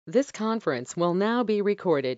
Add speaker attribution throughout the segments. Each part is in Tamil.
Speaker 1: This conference will now be recorded.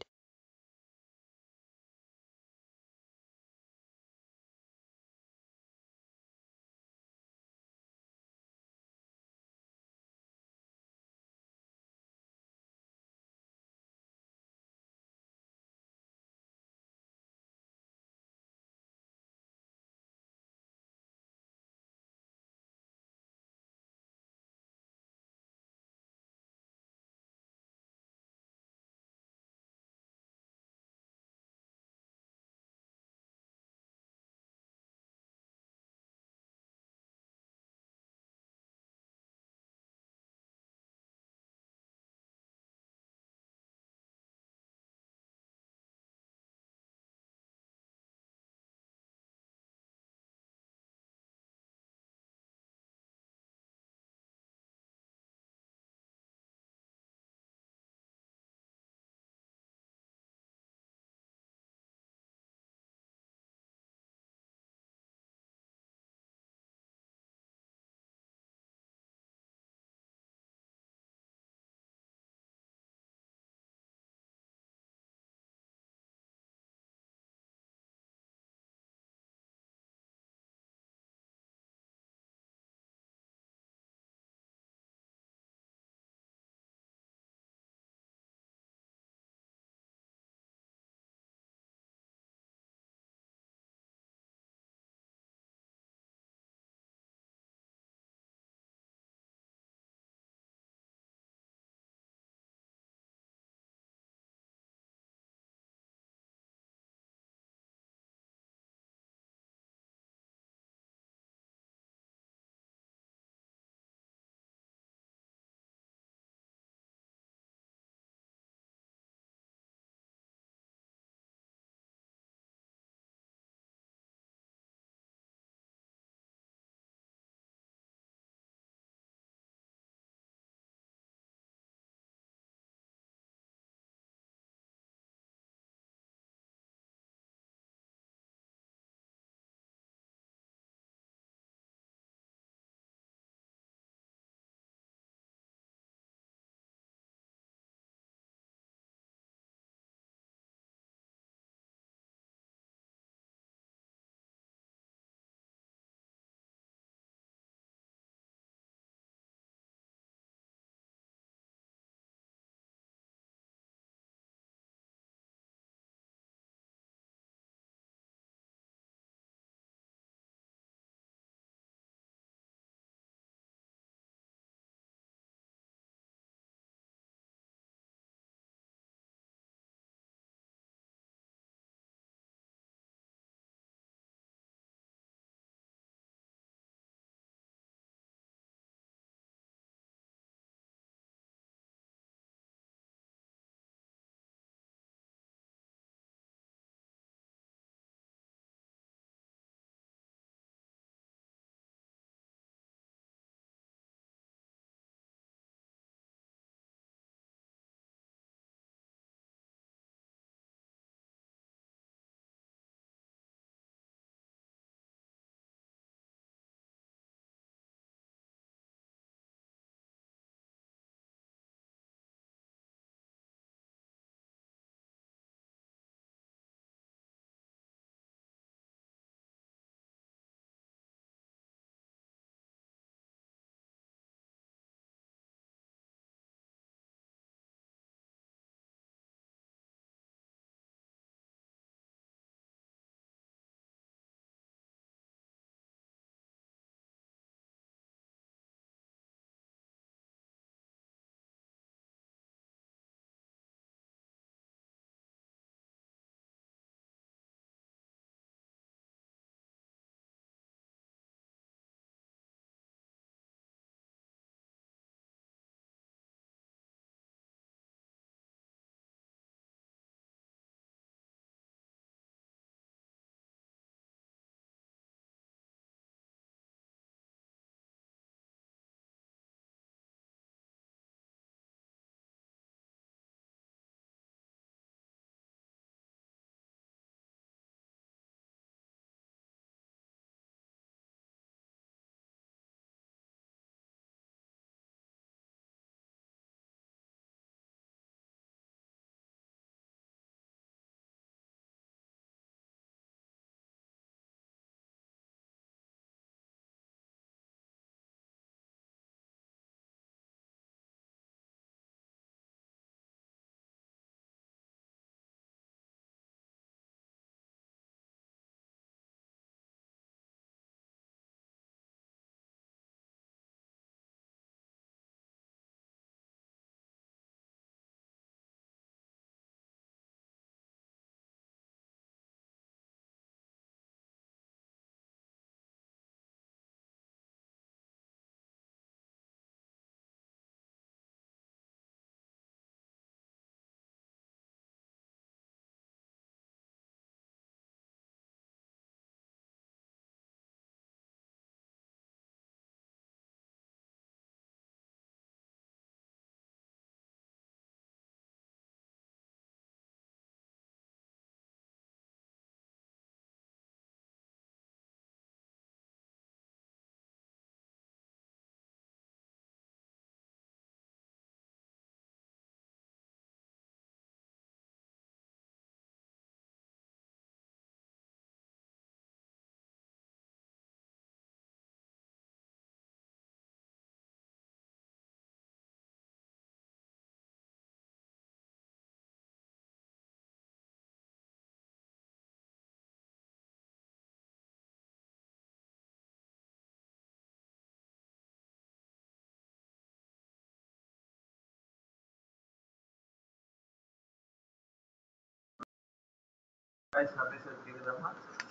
Speaker 2: Guys நான் பேசுறது கேக்குதாமா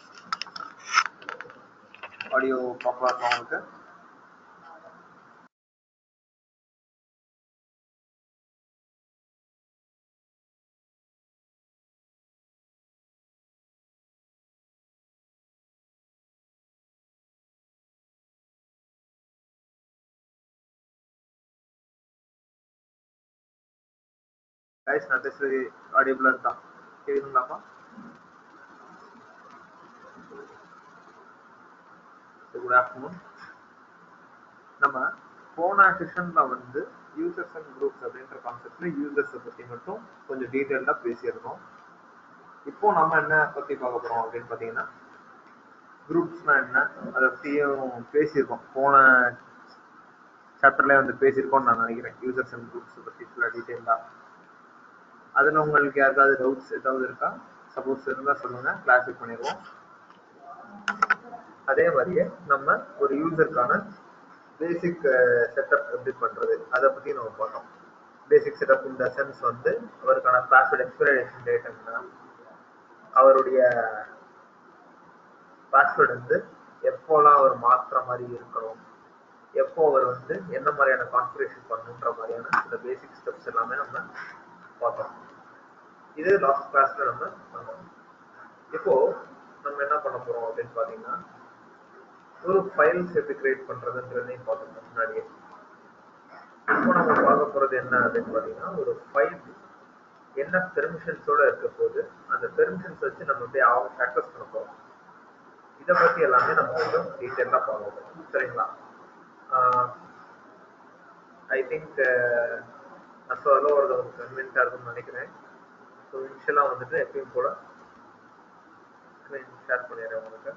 Speaker 2: ஆடியோ ப்ராப்பரா இருக்கா உங்களுக்கு கைஸ் நான் பேசுறது ஆடியபிளா இருக்கா கேக்குதுங்களாப்பா குட் ஆஃப்டர்நூன் நம்ம போன செஷன்ல வந்து யூசர்ஸ் அண்ட் குரூப்ஸ் அப்படின்ற கான்செப்ட்ல யூசர்ஸை பத்தி மட்டும் கொஞ்சம் டீட்டெயிலா பேசியிருந்தோம் இப்போ நம்ம என்ன பத்தி பார்க்க போறோம் அப்படின்னு பாத்தீங்கன்னா குரூப்ஸ்னா என்ன அதை பத்தியும் பேசியிருக்கோம் போன சாப்டர்ல வந்து பேசியிருக்கோம்னு நான் நினைக்கிறேன் யூசர்ஸ் அண்ட் குரூப்ஸ் பத்தி ஃபுல்லா டீட்டெயிலா அதுல உங்களுக்கு யாருக்காவது டவுட்ஸ் ஏதாவது இருக்கா சப்போஸ் இருந்தா சொல்லுங்க கிளாஸிக் பண்ணிடுவோம் அதே மாதிரியே நம்ம ஒரு யூசருக்கான பேசிக் செட்டப் எப்படி பண்றது அதை பத்தி நம்ம பார்த்தோம் பேசிக் செட்டப் இந்த சென்ஸ் வந்து அவருக்கான பாஸ்வேர்ட் எக்ஸ்பிரேஷன் டேட் என்ன அவருடைய பாஸ்வேர்டு வந்து எப்போலாம் அவர் மாற்றுற மாதிரி இருக்கணும் எப்போ அவர் வந்து என்ன மாதிரியான கான்ஃபிகரேஷன் பண்ணணுன்ற மாதிரியான இந்த பேசிக் ஸ்டெப்ஸ் எல்லாமே நம்ம பார்த்தோம் இது லாஸ்ட் கிளாஸ்ல நம்ம பண்ணோம் இப்போ நம்ம என்ன பண்ண போறோம் அப்படின்னு பாத்தீங்கன்னா ஒரு ஃபைல்ஸ் எப்படி கிரியேட் பண்றதுன்றதையும் பார்த்தோம் முன்னாடியே இப்போ நம்ம பார்க்க போறது என்ன அப்படின்னு பாத்தீங்கன்னா ஒரு ஃபைல் என்ன பெர்மிஷன்ஸோட இருக்க போது அந்த பெர்மிஷன்ஸ் வச்சு நம்ம எப்படி ஆக்சஸ் பண்ண போறோம் இதை பத்தி எல்லாமே நம்ம கொஞ்சம் டீட்டெயிலாக பார்க்க போறோம் சரிங்களா ஐ திங்க் நான் சொல்ல ஒரு கன்வீனியன்ட்டாக இருக்கும்னு நினைக்கிறேன் ஸோ இனிஷியலாக வந்துட்டு எப்பயும் போல ஸ்க்ரீன் ஷேர் பண்ணிடுறேன் உங்களுக்கு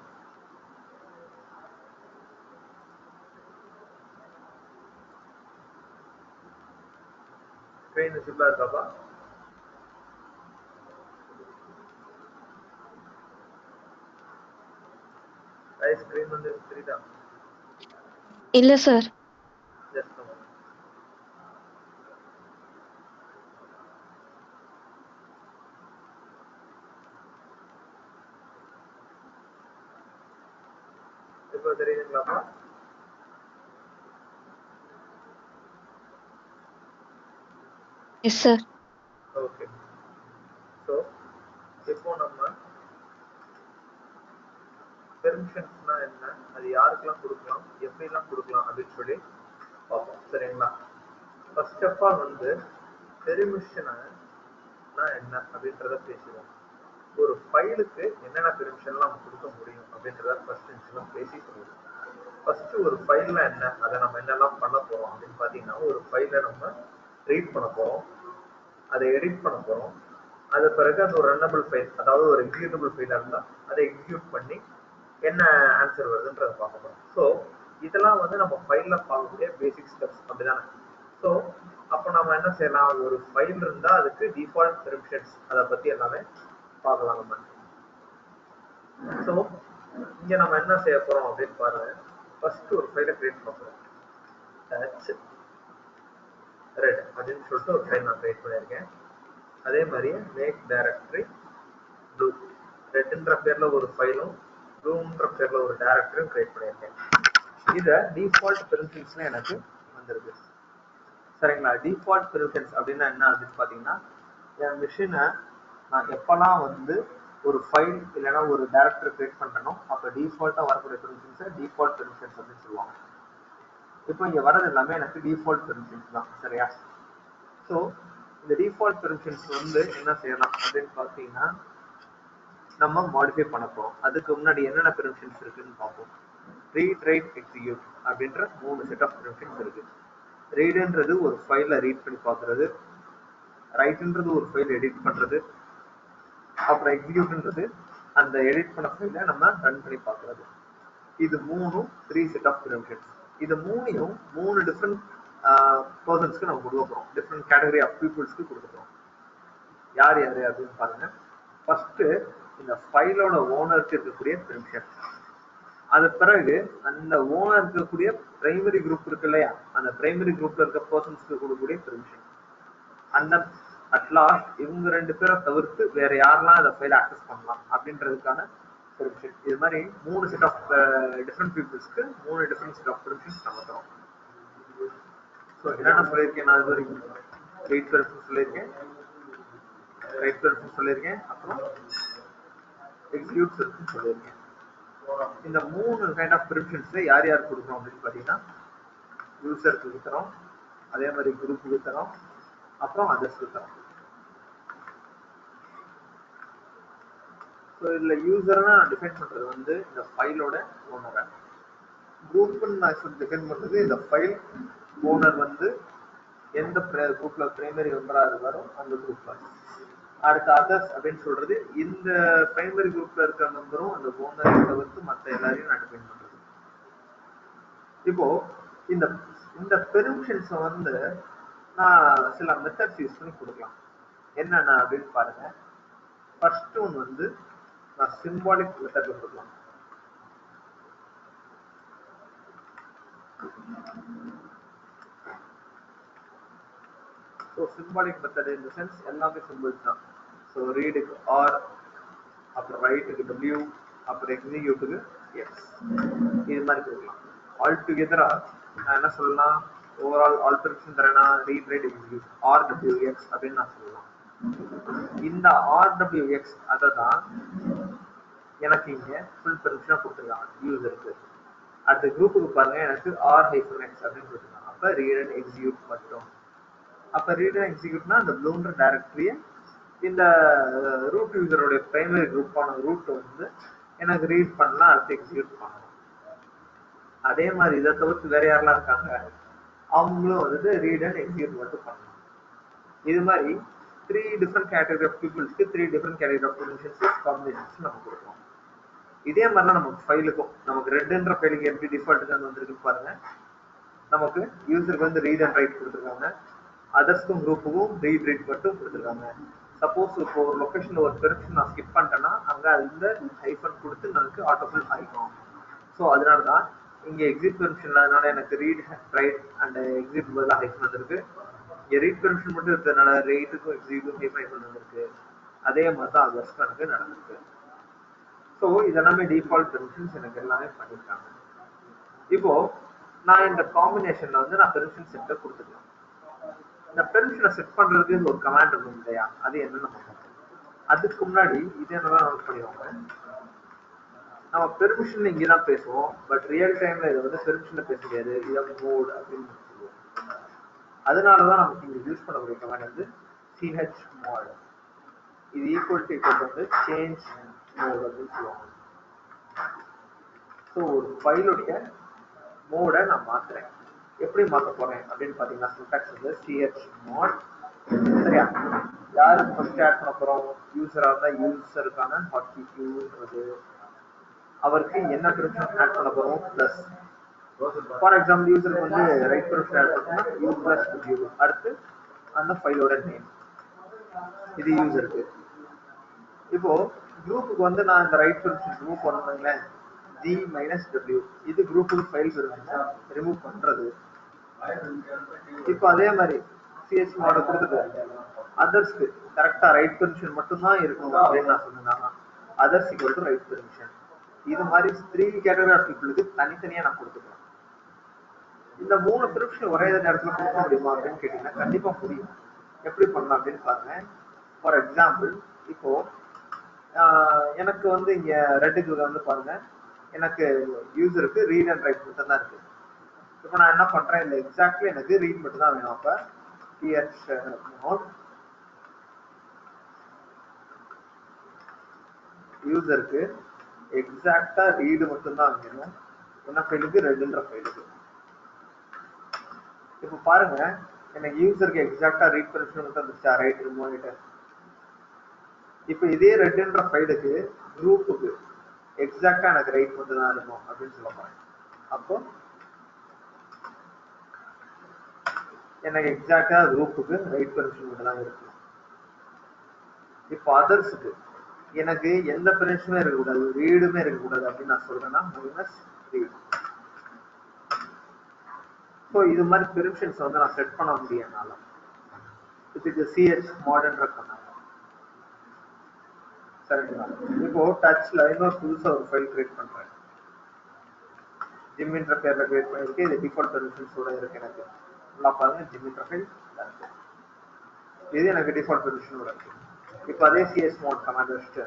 Speaker 2: ஸ்க்ரீன் விசிபிளாக இருக்காப்பா ஸ்க்ரீன் வந்து தெரியுதா
Speaker 3: இல்ல சார்
Speaker 2: ஜஸ்ட் இப்போ தெரியுதுங்களாப்பா
Speaker 3: எஸ் சார்
Speaker 2: ஓகே ஸோ இப்போ நம்ம பெர்மிஷன்ஸ்னா என்ன அது யாருக்கெல்லாம் கொடுக்கலாம் எப்படிலாம் கொடுக்கலாம் அப்படின்னு சொல்லி பார்ப்போம் சரிங்களா ஃபர்ஸ்ட் ஆஃப் ஆல் வந்து பெர்மிஷனை என்ன அப்படின்றத பேசுவோம் ஒரு ஃபைலுக்கு என்னென்ன பெர்மிஷன்லாம் நம்ம கொடுக்க முடியும் அப்படின்றத ஃபர்ஸ்ட் நிமிஷம் பேசி சொல்லுவோம் ஃபர்ஸ்ட் ஒரு ஃபைல்னா என்ன அதை நம்ம என்னெல்லாம் பண்ண போறோம் அப்படின்னு பார்த்தீங்கன்னா ஒரு ஃபைலை நம்ம ரீட் பண்ண போறோம் அதை எடிட் பண்ண போறோம் அது பிறகு அது ஒரு ரன்னபிள் ஃபைல் அதாவது ஒரு எக்ஸிக்யூட்டபிள் ஃபைலாக இருந்தால் அதை எக்ஸிக்யூட் பண்ணி என்ன ஆன்சர் வருதுன்றதை பார்க்க போறோம் ஸோ இதெல்லாம் வந்து நம்ம ஃபைல்ல பார்க்கக்கூடிய பேசிக் ஸ்டெப்ஸ் அப்படிதானே ஸோ அப்போ நம்ம என்ன செய்யலாம் ஒரு ஃபைல் இருந்தா அதுக்கு டிஃபால்ட் பெர்மிஷன்ஸ் அதை பத்தி எல்லாமே பார்க்கலாம் நம்ம ஸோ இங்க நம்ம என்ன செய்ய போறோம் அப்படின்னு பாருங்க ஃபர்ஸ்ட் ஒரு ஃபைலை கிரியேட் பண்ண போறோம் டச் ரெட் அப்படின்னு சொல்லிட்டு ஒரு ஃபைல் நான் கிரியேட் பண்ணியிருக்கேன் அதே மாதிரி மேக் டைரக்டரி ப்ளூ ரெட்ன்ற பேர்ல ஒரு ஃபைலும் ப்ளூன்ற பேர்ல ஒரு டைரக்டரியும் கிரியேட் பண்ணியிருக்கேன் இதை டிஃபால்ட் பெர்மிஷன்ஸ்ல எனக்கு வந்திருக்கு சரிங்களா டிஃபால்ட் பெர்மிஷன்ஸ் அப்படின்னா என்ன அப்படின்னு பார்த்தீங்கன்னா என் மிஷினை நான் எப்பெல்லாம் வந்து ஒரு ஃபைல் இல்லைன்னா ஒரு டேரக்டர் கிரியேட் பண்றேனோ அப்போ டிஃபால்ட்டாக வரக்கூடிய பெர்மிஷன்ஸை டிஃபால்ட் பெர்மிஷன்ஸ் அப்படின்னு சொல்லுவாங்க இப்போ இங்கே வரது எல்லாமே எனக்கு டிஃபால்ட் பெர்மிஷன்ஸ் தான் சரியா ஸோ இந்த டிஃபால்ட் பெர்மிஷன்ஸ் வந்து என்ன செய்யலாம் அப்படின்னு பார்த்தீங்கன்னா நம்ம மாடிஃபை பண்ண போறோம் அதுக்கு முன்னாடி என்னென்ன பெர்மிஷன்ஸ் இருக்குன்னு பார்ப்போம் ரீட் ரைட் எக்ஸிக்யூட் அப்படின்ற மூணு செட் ஆஃப் பெர்மிஷன்ஸ் இருக்கு ரீடுன்றது ஒரு ஃபைலை ரீட் பண்ணி பார்க்கறது ரைட்ன்றது ஒரு ஃபைல் எடிட் பண்றது அப்புறம் எக்ஸிக்யூட்ன்றது அந்த எடிட் பண்ண ஃபைலை நம்ம ரன் பண்ணி பார்க்கறது இது மூணும் த்ரீ செட் ஆஃப் பெர்மிஷன்ஸ் இது மூணையும் மூணு டிஃப்ரெண்ட் பர்சன்ஸ்க்கு நம்ம கொடுக்க போறோம் டிஃப்ரெண்ட் கேட்டகரி ஆஃப் பீப்புள்ஸ்க்கு கொடுக்க போறோம் யார் யாரு அப்படின்னு பாருங்க ஃபர்ஸ்ட் இந்த ஃபைலோட ஓனருக்கு இருக்கக்கூடிய பெர்மிஷன் அது பிறகு அந்த ஓனர் இருக்கக்கூடிய பிரைமரி குரூப் இருக்கு இல்லையா அந்த பிரைமரி குரூப்ல இருக்க பர்சன்ஸ்க்கு கொடுக்கக்கூடிய பெர்மிஷன் அந்த அட்லாஸ்ட் இவங்க ரெண்டு பேரை தவிர்த்து வேற யாரெல்லாம் இந்த ஃபைல் ஆக்சஸ் பண்ணலாம் அப்படின்றதுக்கான பெர்மிஷன் இது மாதிரி மூணு செட் ஆஃப் டிஃப்ரெண்ட் பீப்புள்ஸ்க்கு மூணு டிஃப்ரெண்ட் செட் ஆஃப் பெர்மிஷன்ஸ் நம்ம தரோம் ஸோ என்னென்ன சொல்லியிருக்கேன் நான் இது வரைக்கும் ரீட் பெர்மிஷன் சொல்லியிருக்கேன் ரைட் பெர்மிஷன் சொல்லியிருக்கேன் அப்புறம் எக்ஸிக்யூட் பெர்மிஷன் சொல்லியிருக்கேன் இந்த மூணு கைண்ட் ஆஃப் பெர்மிஷன்ஸ் யார் யார் கொடுக்குறோம் அப்படின்னு பார்த்தீங்கன்னா யூசருக்கு கொடுக்குறோம் அதே மாதிரி குரூப்புக்கு தரோம் அப்புறம் அதர்ஸ்க்கு தரோம் ஸோ இதில் யூசர்னா டிஃபைன் பண்ணுறது வந்து இந்த ஃபைலோட ஓனரை குரூப்னு நான் சொல்லி டிஃபைன் பண்ணுறது இந்த ஃபைல் ஓனர் வந்து எந்த குரூப்பில் பிரைமரி மெம்பராக இருக்காரோ அந்த குரூப்பில் அடுத்து அதர்ஸ் அப்படின்னு சொல்றது இந்த பிரைமரி குரூப்ல இருக்கிற மெம்பரும் அந்த ஓனரை தவிர்த்து மற்ற எல்லாரையும் நான் டிஃபைன் பண்றது இப்போ இந்த இந்த பெர்மிஷன்ஸ் வந்து நான் சில மெத்தட்ஸ் யூஸ் பண்ணி கொடுக்கலாம் என்னென்ன அப்படின்னு பாருங்க ஃபர்ஸ்ட் ஒன் வந்து நான் சிம்பாலிக் மெத்தட்ல கொடுக்கலாம் ஸோ சிம்பாலிக் மெத்தட் இந்த சென்ஸ் எல்லாமே சிம்பிள்ஸ் தான் ஸோ ரீடுக்கு ஆர் அப்புறம் ரைட்டுக்கு டபிள்யூ அப்புறம் எக்ஸிக்யூட்டுக்கு எக்ஸ் இது மாதிரி கொடுக்கலாம் ஆல் டுகெதரா நான் என்ன சொல்லலாம் ஓவரால் ஆல் பெர்மிஷன் தரேனா read write execute R W X அப்படின்னு நான் சொல்லலாம் இந்த ஆர் டபிள்யூ எக்ஸ் அதை தான் எனக்கு இங்க ஃபுல் பெர்மிஷனாக கொடுத்துருக்காங்க யூசருக்கு அடுத்த குரூப்புக்கு பாருங்க எனக்கு ஆர் ஹைஃபன் எக்ஸ் அப்படின்னு கொடுத்துருக்காங்க அப்போ ரீட் அண்ட் எக்ஸிக்யூட் மட்டும் அப்போ ரீட் அண்ட் எக்ஸிக்யூட்னா அந்த ப்ளூன்ற டைரக்டரியை இந்த ரூட் யூசருடைய பிரைமரி குரூப்பான ரூட் வந்து எனக்கு ரீட் பண்ணலாம் அடுத்து எக்ஸிக்யூட் பண்ணலாம் அதே மாதிரி இதை தவிர்த்து வேற யாரெல்லாம் இருக்காங்க அவங்களும் வந்துட்டு ரீட் அண்ட் எக்ஸிக்யூட் மட்டும் பண்ணலாம் இது மாதிரி த்ரீ டிஃப்ரெண்ட் கேட்டகரி ஆஃப் பீப்புள்ஸ்க்கு three different category of permissions combinations நம்ம கொடுப்போம் இதே மாதிரி தான் நமக்கு ஃபைலுக்கும் நமக்கு ரெட்டுன்ற ஃபைலுக்கு எப்படி டிஃபால்ட் வந்திருக்குன்னு பாருங்க நமக்கு யூசருக்கு வந்து ரீட் அண்ட் ரைட் கொடுத்துருக்காங்க அதர்ஸ்க்கும் குரூப்புக்கும் ரீட் ரைட் மட்டும் கொடுத்துருக்காங்க சப்போஸ் இப்போ ஒரு லொக்கேஷன்ல ஒரு பெர்மிஷன் நான் ஸ்கிப் பண்ணிட்டேன்னா அங்க இந்த ஹைஃபன் கொடுத்து நமக்கு ஆட்டோஃபில் ஆகிக்கும் ஸோ அதனால தான் இங்க எக்ஸிட் பெர்மிஷன் இல்லாதனால எனக்கு ரீட் ரைட் அண்ட் எக்ஸிட் பதிலாக ஹைஃபன் வந்திருக்கு இங்க ரீட் பெர்மிஷன் மட்டும் இருக்கிறதுனால ரைட்டுக்கும் எக்ஸிட்டும் ஹைஃபன் ஹைஃபன் வந்திருக்கு அதே மாதிரி தான் அதர்ஸ்க்கும் எனக்கு நடந்திருக்கு ஸோ இதெல்லாமே டிஃபால்ட் பெர்மிஷன்ஸ் எனக்கு எல்லாமே பண்ணியிருக்காங்க இப்போ நான் இந்த காம்பினேஷன்ல வந்து நான் பெர்மிஷன் செட்டை கொடுத்துக்கலாம் இந்த பெர்மிஷனை செட் பண்றதுக்கு ஒரு கமாண்ட் இருக்கும் இல்லையா அது என்னன்னு பார்ப்போம் அதுக்கு முன்னாடி இது என்னதான் நோட் பண்ணிடுவாங்க நம்ம பெர்மிஷன் இங்கே தான் பேசுவோம் பட் ரியல் டைம்ல இதை வந்து பெர்மிஷன்ல பேச முடியாது இதை மோட் அப்படின்னு சொல்லுவோம் அதனால தான் நமக்கு இங்க யூஸ் பண்ணக்கூடிய கமாண்ட் வந்து சிஹெச் மோட் இது ஈக்குவல் டு ஈக்குவல் வந்து சேஞ்ச் மோட் அப்படின்னு சொல்லுவாங்க ஸோ ஒரு ஃபைலுடைய மோடை நான் மாத்துறேன் எப்படி மாத்த போறேன் அப்படின்னு பாத்தீங்கன்னா சின்டாக்ஸ் வந்து சிஹெச் மோட் சரியா யாருக்கு ஃபர்ஸ்ட் ஆட் பண்ண போறோம் யூசரா இருந்தா யூசருக்கான ஹாட் கியூன்றது அவருக்கு என்ன பெர்மிஷன் ஆட் பண்ண போறோம் பிளஸ் ஃபார் எக்ஸாம்பிள் யூசருக்கு வந்து ரைட் பெர்மிஷன் ஆட் பண்ணா யூ பிளஸ் யூ அடுத்து அந்த ஃபைலோட நேம் இது யூசருக்கு இப்போ குரூப்புக்கு வந்து நான் இந்த ரைட் பெர்மிஷன் ரிமூவ் பண்ணுங்களேன் ஜி மைனஸ் டபிள்யூ இது குரூப்புக்கு ஃபைல் பெர்மிஷன் ரிமூவ் பண்றது இப்போ அதே மாதிரி சிஎஸ் மாடல் கொடுத்துட்டு அதர்ஸ்க்கு கரெக்டா ரைட் பெர்மிஷன் மட்டும்தான் இருக்கணும் அப்படின்னு நான் சொன்னேன் others equal to write permission இது மாதிரி த்ரீ கேட்டகரி ஆஃப் பீப்புளுக்கு தனித்தனியா நான் கொடுத்துக்கிறேன் இந்த மூணு பெர்மிஷன் ஒரே நேரத்துல கொடுக்க முடியுமா அப்படின்னு கேட்டீங்கன்னா கண்டிப்பா முடியும் எப்படி பண்ணலாம் அப்படின்னு பாருங்க ஃபார் எக்ஸாம்பிள் இப்போ ஆஹ் எனக்கு வந்து இங்க ரெட்டுக்கு வந்து பாருங்க எனக்கு யூசருக்கு ரீட் அண்ட் ரைட் மட்டும் தான் இருக்கு இப்போ நான் என்ன பண்றேன் இல்லை எக்ஸாக்ட்லி எனக்கு ரீட் மட்டும் தான் வேணும் அப்ப டிஎச் மோட் யூசருக்கு எக்ஸாக்டா ரீடு மட்டும் தான் வேணும் என்ன ஃபைலுக்கு ரெண்டுன்ற ஃபைலுக்கு இப்போ பாருங்க எனக்கு யூசருக்கு எக்ஸாக்டா ரீட் பெர்மிஷன் மட்டும் வந்துச்சா ரைட் ரிமோனிட்டர் இப்போ இதே ரெண்டுன்ற ஃபைலுக்கு குரூப்புக்கு எக்ஸாக்டா எனக்கு ரைட் மட்டும் தான் இருக்கும் அப்படின்னு சொல்ல போறேன் அப்போ எனக்கு எக்ஸாக்டா குரூப்புக்கு ரைட் பெர்மிஷன் மட்டும் தான் இருக்கும் இப்போ அதர்ஸுக்கு எனக்கு எந்த பெர்மிஷனுமே இருக்கக்கூடாது ரீடுமே இருக்கக்கூடாது அப்படின்னு நான் சொல்றேன்னா மைனஸ் ரீட் ஸோ இது மாதிரி பெர்மிஷன்ஸ் வந்து நான் செட் பண்ண முடியும் என்னால இப்போ இது சிஹெச் மாடர்ன்ற கமாண்ட் சரிங்களா இப்போ டச்ல இன்னொரு புதுசா ஒரு ஃபைல் கிரியேட் பண்றேன் ஜிம்மின்ற பேர்ல கிரியேட் பண்ணிருக்கு இது டிஃபால்ட் பெர்மிஷன்ஸோட இருக்கு எனக்கு நல்லா பாருங்க ஜிம்மின்ற ஃபைல் இது எனக்கு டிஃபால்ட் பெர்மிஷனோட இருக்கு இப்போ அதே சிஎஸ் மோட் கமாண்ட் வச்சுட்டு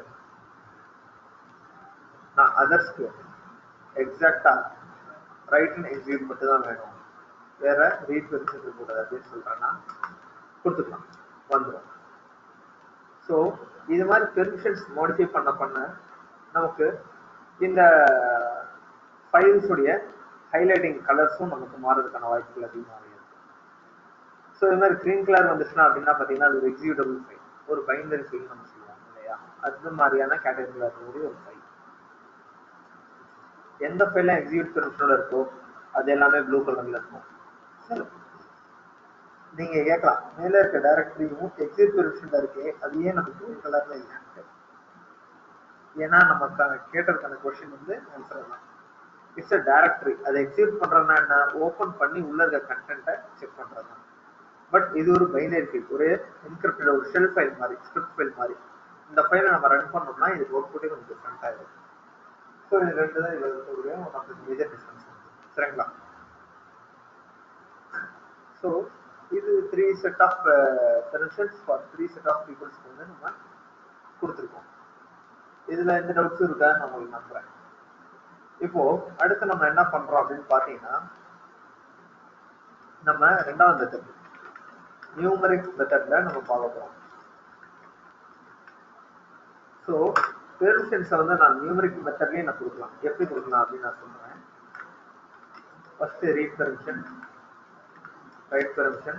Speaker 2: நான் அதர்ஸ்க்கு எக்ஸாக்டா ரைட் அண்ட் எக்ஸிக்யூட் மட்டும் தான் வேணும் வேற ரீட் பெர்மிஷன் கூடாது அப்படின்னு சொல்றேன்னா கொடுத்துக்கலாம் வந்துடும் ஸோ இது மாதிரி பெர்மிஷன்ஸ் மாடிஃபை பண்ண பண்ண நமக்கு இந்த ஃபைல்ஸ் உடைய ஹைலைட்டிங் கலர்ஸும் நமக்கு மாறதுக்கான வாய்ப்புகள் அதிகமாக இருக்கு ஸோ இது மாதிரி க்ரீன் கலர் வந்துச்சுன்னா அப்படின்னா பார்த்தீங்கன்னா அது ஒரு எக்ஸிக்யூட்டபிள் ஃபைல் ஒரு பைண்டரி ஃபைல் நம்ம சொல்லுவோம் இல்லையா அது மாதிரியான கேட்டகரியில் இருக்கக்கூடிய ஒரு ஃபைல் எந்த ஃபைல்லாம் எக்ஸிக்யூட் பெர்மிஷனோட இருக்கோ அது எல்லாமே ப்ளூ கலர்ல இருக்கும் சரி நீங்க கேட்கலாம் மேல இருக்க டைரக்டரியும் எக்ஸிட் பெர்மிஷன்ல இருக்கே அது ஏன் நமக்கு ப்ளூ கலர்ல இல்லைன்ட்டு ஏன்னா நம்ம க- கேட்டதுக்கான கொஸ்டின் வந்து ஆன்சர் தான் இட்ஸ் அ டைரக்டரி அதை எக்ஸிக்யூட் பண்றதுனா என்ன ஓபன் பண்ணி உள்ள இருக்க கண்டென்ட்டை செக் பண்றது தான் பட் இது ஒரு பைனரி ஃபைல் ஒரு என்கிரிப்டட் ஒரு ஷெல் ஃபைல் மாதிரி ஸ்கிரிப்ட் ஃபைல் மாதிரி இந்த ஃபைலை நம்ம ரன் பண்ணோம்னா இதுக்கு அவுட்புட்டே கொஞ்சம் டிஃப்ரெண்ட் ஆயிடும் ஸோ இது ரெண்டு தான் இதில் இருக்கக்கூடிய one of the major difference சரிங்களா ஸோ இது three set of permissions for three set of பீப்புள்ஸ்க்கு வந்து நம்ம கொடுத்துருக்கோம் இதில் எந்த டவுட்ஸும் இருக்கான்னு நான் உங்களுக்கு நம்புறேன் இப்போ அடுத்து நம்ம என்ன பண்றோம் அப்படின்னு பார்த்தீங்கன்னா நம்ம ரெண்டாவது மெத்தட் நியூமரிக் மெத்தட்ல நம்ம பார்க்க போறோம் ஸோ பெர்மிஷன்ஸை வந்து நான் நியூமரிக் மெத்தட்லேயே நான் கொடுக்கலாம் எப்படி கொடுக்கலாம் அப்படின்னு நான் சொல்றேன் first read permission write permission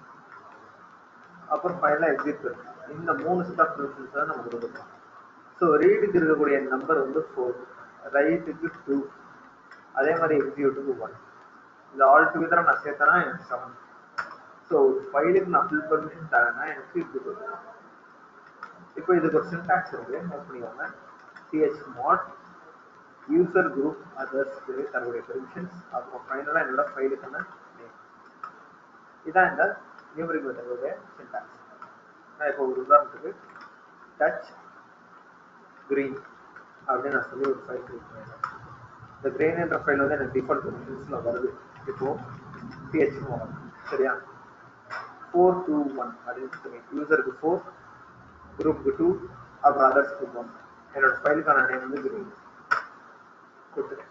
Speaker 2: அப்புறம் ஃபைனலாக எக்ஸிட் பெர்மிஷன் இந்த மூணு செட் ஆஃப் பெர்மிஷன்ஸ் தான் நம்ம கொடுக்கலாம் ஸோ ரீடுக்கு இருக்கக்கூடிய நம்பர் வந்து ஃபோர் ரைட்டுக்கு டூ அதே மாதிரி எக்ஸிக்யூட்டுக்கு ஒன் இந்த ஆல் டுகெதர் நான் சேர்த்தனா எனக்கு செவன் ஸோ ஃபைலுக்கு நான் ஃபுல் பெர்மிஷன் தரேன்னா எனக்கு இது வரும். இப்போ இதுக்கு ஒரு சின்டாக்ஸ் இருக்கு நோட் பண்ணிக்கோங்க சிஹெச் மாட் யூசர் குரூப் அதர்ஸ்க்கு தரக்கூடிய பெர்மிஷன்ஸ் அப்புறம் ஃபைனலாக என்னோட ஃபைலுக்கான நேம் இதான் இந்த நியூமரிக் மெத்தடோட சின்டாக்ஸ் நான் இப்போ ஒரு உதாரணத்துக்கு டச் கிரீன் அப்படின்னு நான் சொல்லி ஒரு ஃபைல் கிரியேட் பண்ணிடுறேன் இந்த கிரீன் என்ற ஃபைல் வந்து எனக்கு டிஃபால்ட் பெர்மிஷன்ஸில் வருது இப்போ பிஹெச் மோட் சரியா ஃபோர் டூ ஒன் அப்படின்னு சொல்லி யூசருக்கு ஃபோர் குரூப்புக்கு டூ அப்புறம் அதர்ஸ்க்கு ஒன் என்னோட ஃபைலுக்கான நேம் வந்து கிரீன் கொடுத்துருக்கேன்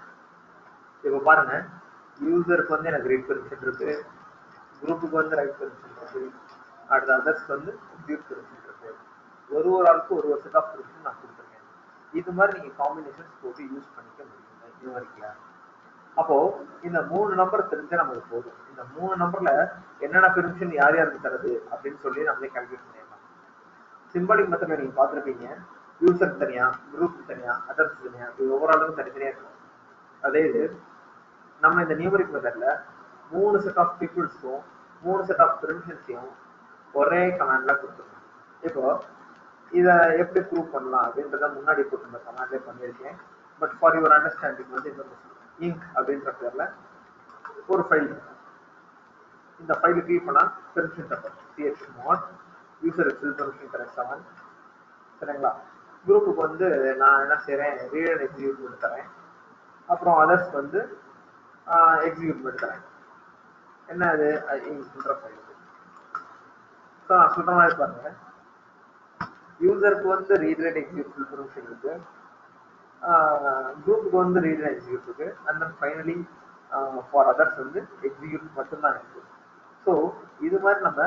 Speaker 2: இப்போ பாருங்க யூசருக்கு வந்து எனக்கு ரீட் பெர்மிஷன் இருக்கு குரூப்புக்கு வந்து ரைட் பெர்மிஷன் இருக்கு அடுத்த அதர்ஸ்க்கு வந்து எக்ஸிக்யூட் பெர்மிஷன் இருக்கு ஒரு ஒரு ஆளுக்கு ஒரு ஒரு செட் ஆஃப் பெர்மிஷன் நான் கொடுத்துருக்கேன் இது மாதிரி நீங்க காம்பினேஷன்ஸ் போட்டு யூஸ் பண்ணிக்க முடியும் நியூமரிக்ல அப்போ இந்த மூணு நம்பர் தெரிஞ்சா நமக்கு போதும் இந்த மூணு நம்பர்ல என்னென்ன பெர்மிஷன் யார் யாருக்கு தருது அப்படின்னு சொல்லி நம்மளே கால்குலேட் பண்ணிடலாம் சிம்பாலிக் மெத்தட்ல நீங்க பார்த்திருப்பீங்க யூசர் தனியா குரூப் தனியா அதர்ஸ் தனியா இது ஒவ்வொரு ஆளுக்கும் தனித்தனியா இருக்கும் அதே இது நம்ம இந்த நியூமரிக் மெத்தட்ல மூணு செட் ஆஃப் பீப்புள்ஸ்க்கும் மூணு செட் ஆஃப் பெர்மிஷன்ஸையும் ஒரே கமாண்ட்ல கொடுத்துருக்கோம் இப்போ இதை எப்படி ப்ரூவ் பண்ணலாம் அப்படின்றத முன்னாடி போட்டிருந்த கமாண்ட்லேயே பண்ணியிருக்கேன் பட் ஃபார் யுவர் அண்டர்ஸ்டாண்டிங் வந்து இந்த இங்க் அப்படின்ற பேர்ல ஒரு ஃபைல் இந்த ஃபைல் கிரியேட் பண்ணா பெர்மிஷன் தப்பர் C H mod user full permission correct seven சரிங்களா குரூப்புக்கு வந்து நான் என்ன செய்றேன் ரீட் அண்ட் எக்ஸிக்யூட் பண்ணி தரேன் அப்புறம் அதர்ஸ் வந்து எக்ஸிக்யூட் பண்ணி தரேன் என்ன அது இங்கிற ஃபைல் ஸோ நான் சொல்ற மாதிரி பாருங்க யூசருக்கு வந்து read and execute full permission இருக்கு குரூப்புக்கு வந்து ரீட் அண்ட் எக்ஸிக்யூட் இருக்கு and then finally for others வந்து எக்ஸிக்யூட் மட்டும்தான் இருக்கு ஸோ இது மாதிரி நம்ம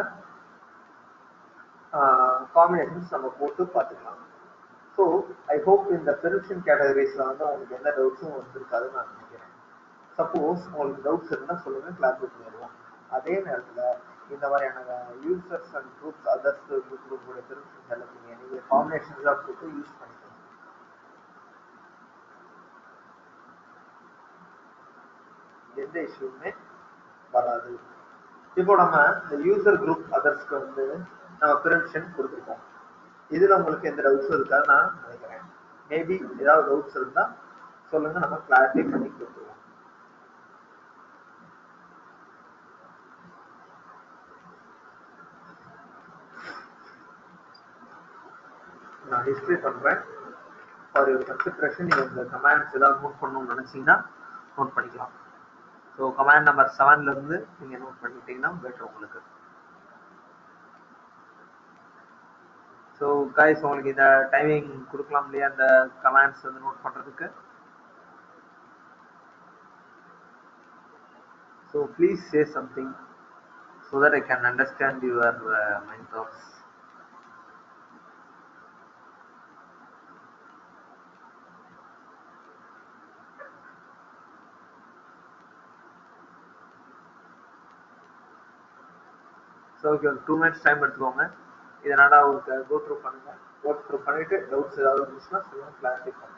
Speaker 2: காம்பினேஷன்ஸ் நம்ம போட்டு பார்த்துக்கலாம் ஸோ ஐ ஹோப் இந்த பெர்மிஷன் கேட்டகரிஸில் வந்து உங்களுக்கு எந்த டவுட்ஸும் வந்திருக்காதுன்னு நான் நினைக்கிறேன் சப்போஸ் உங்களுக்கு டவுட்ஸ் இருந்தால் சொல்லுங்கள் கிளாரிஃபை பண்ணிடுவோம் அதே நேரத்தில் இந்த மாதிரியான users and groups others group குரூப்போட பெர்மிஷன்ஸ் எல்லாத்தையும் நீங்கள் காம்பினேஷன்ஸாக போட்டு யூஸ் பண்ணிக்கலாம் எந்த இஷ்யூமே வராது இப்போ நம்ம இந்த யூசர் குரூப் அதர்ஸ்க்கு வந்து நம்ம பெர்மிஷன் கொடுத்துருக்கோம் இதுல உங்களுக்கு எந்த டவுட்ஸும் இருக்கான்னு நான் நினைக்கிறேன் மேபி ஏதாவது டவுட்ஸ் இருந்தா சொல்லுங்க நம்ம கிளாரிஃபை பண்ணி கொடுத்துருவோம் நான் டிஸ்பிளே பண்றேன் ஃபார் யுவர் கன்சிடரேஷன் நீங்கள் இந்த கமாண்ட்ஸ் ஏதாவது நோட் பண்ணணும்னு நினைச்சீங்கன்னா நோட் பண்ணிக்கலாம் ஸோ கமாண்ட் நம்பர் செவன்ல இருந்து நீங்க நோட் பண்ணிட்டீங்கன்னா பெட்டர் உங்களுக்கு ஸோ கைஸ் உங்களுக்கு இந்த டைமிங் கொடுக்கலாம் இல்லையா அந்த கமாண்ட்ஸ் வந்து நோட் பண்றதுக்கு so please say something so that I can understand your mind thoughts so okay ஒரு டூ மினிட்ஸ் டைம் எடுத்துக்கோங்க இதனால உங்களுக்கு கோ த்ரூ பண்ணுங்க கோ த்ரூ பண்ணிட்டு டவுட்ஸ் ஏதாவது இருந்துச்சுன்னா சொல்லுங்க கிளாரிஃபை பண்ணுங்க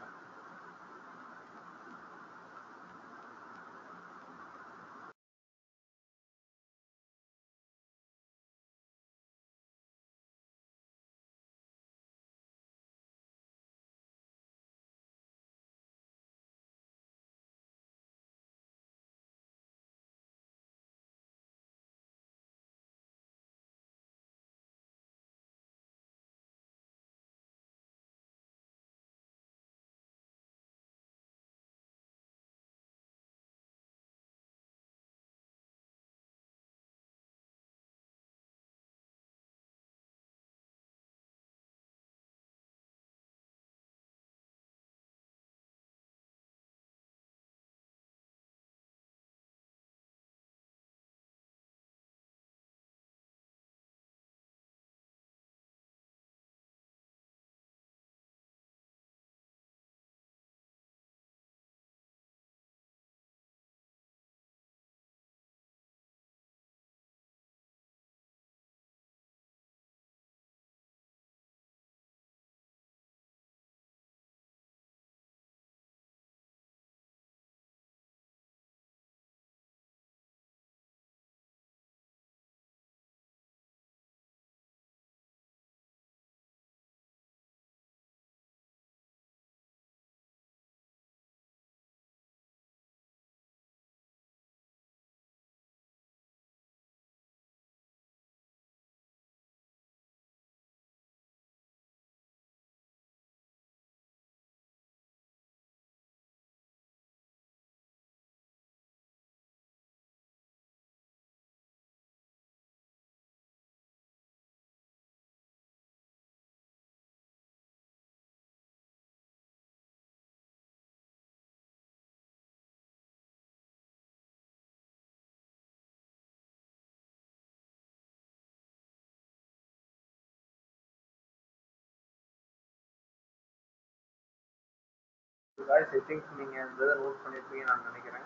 Speaker 2: guys ஐ திங்க் நீங்க இந்த இதை நோட் பண்ணிருப்பீங்கன்னு நான் நினைக்கிறேன்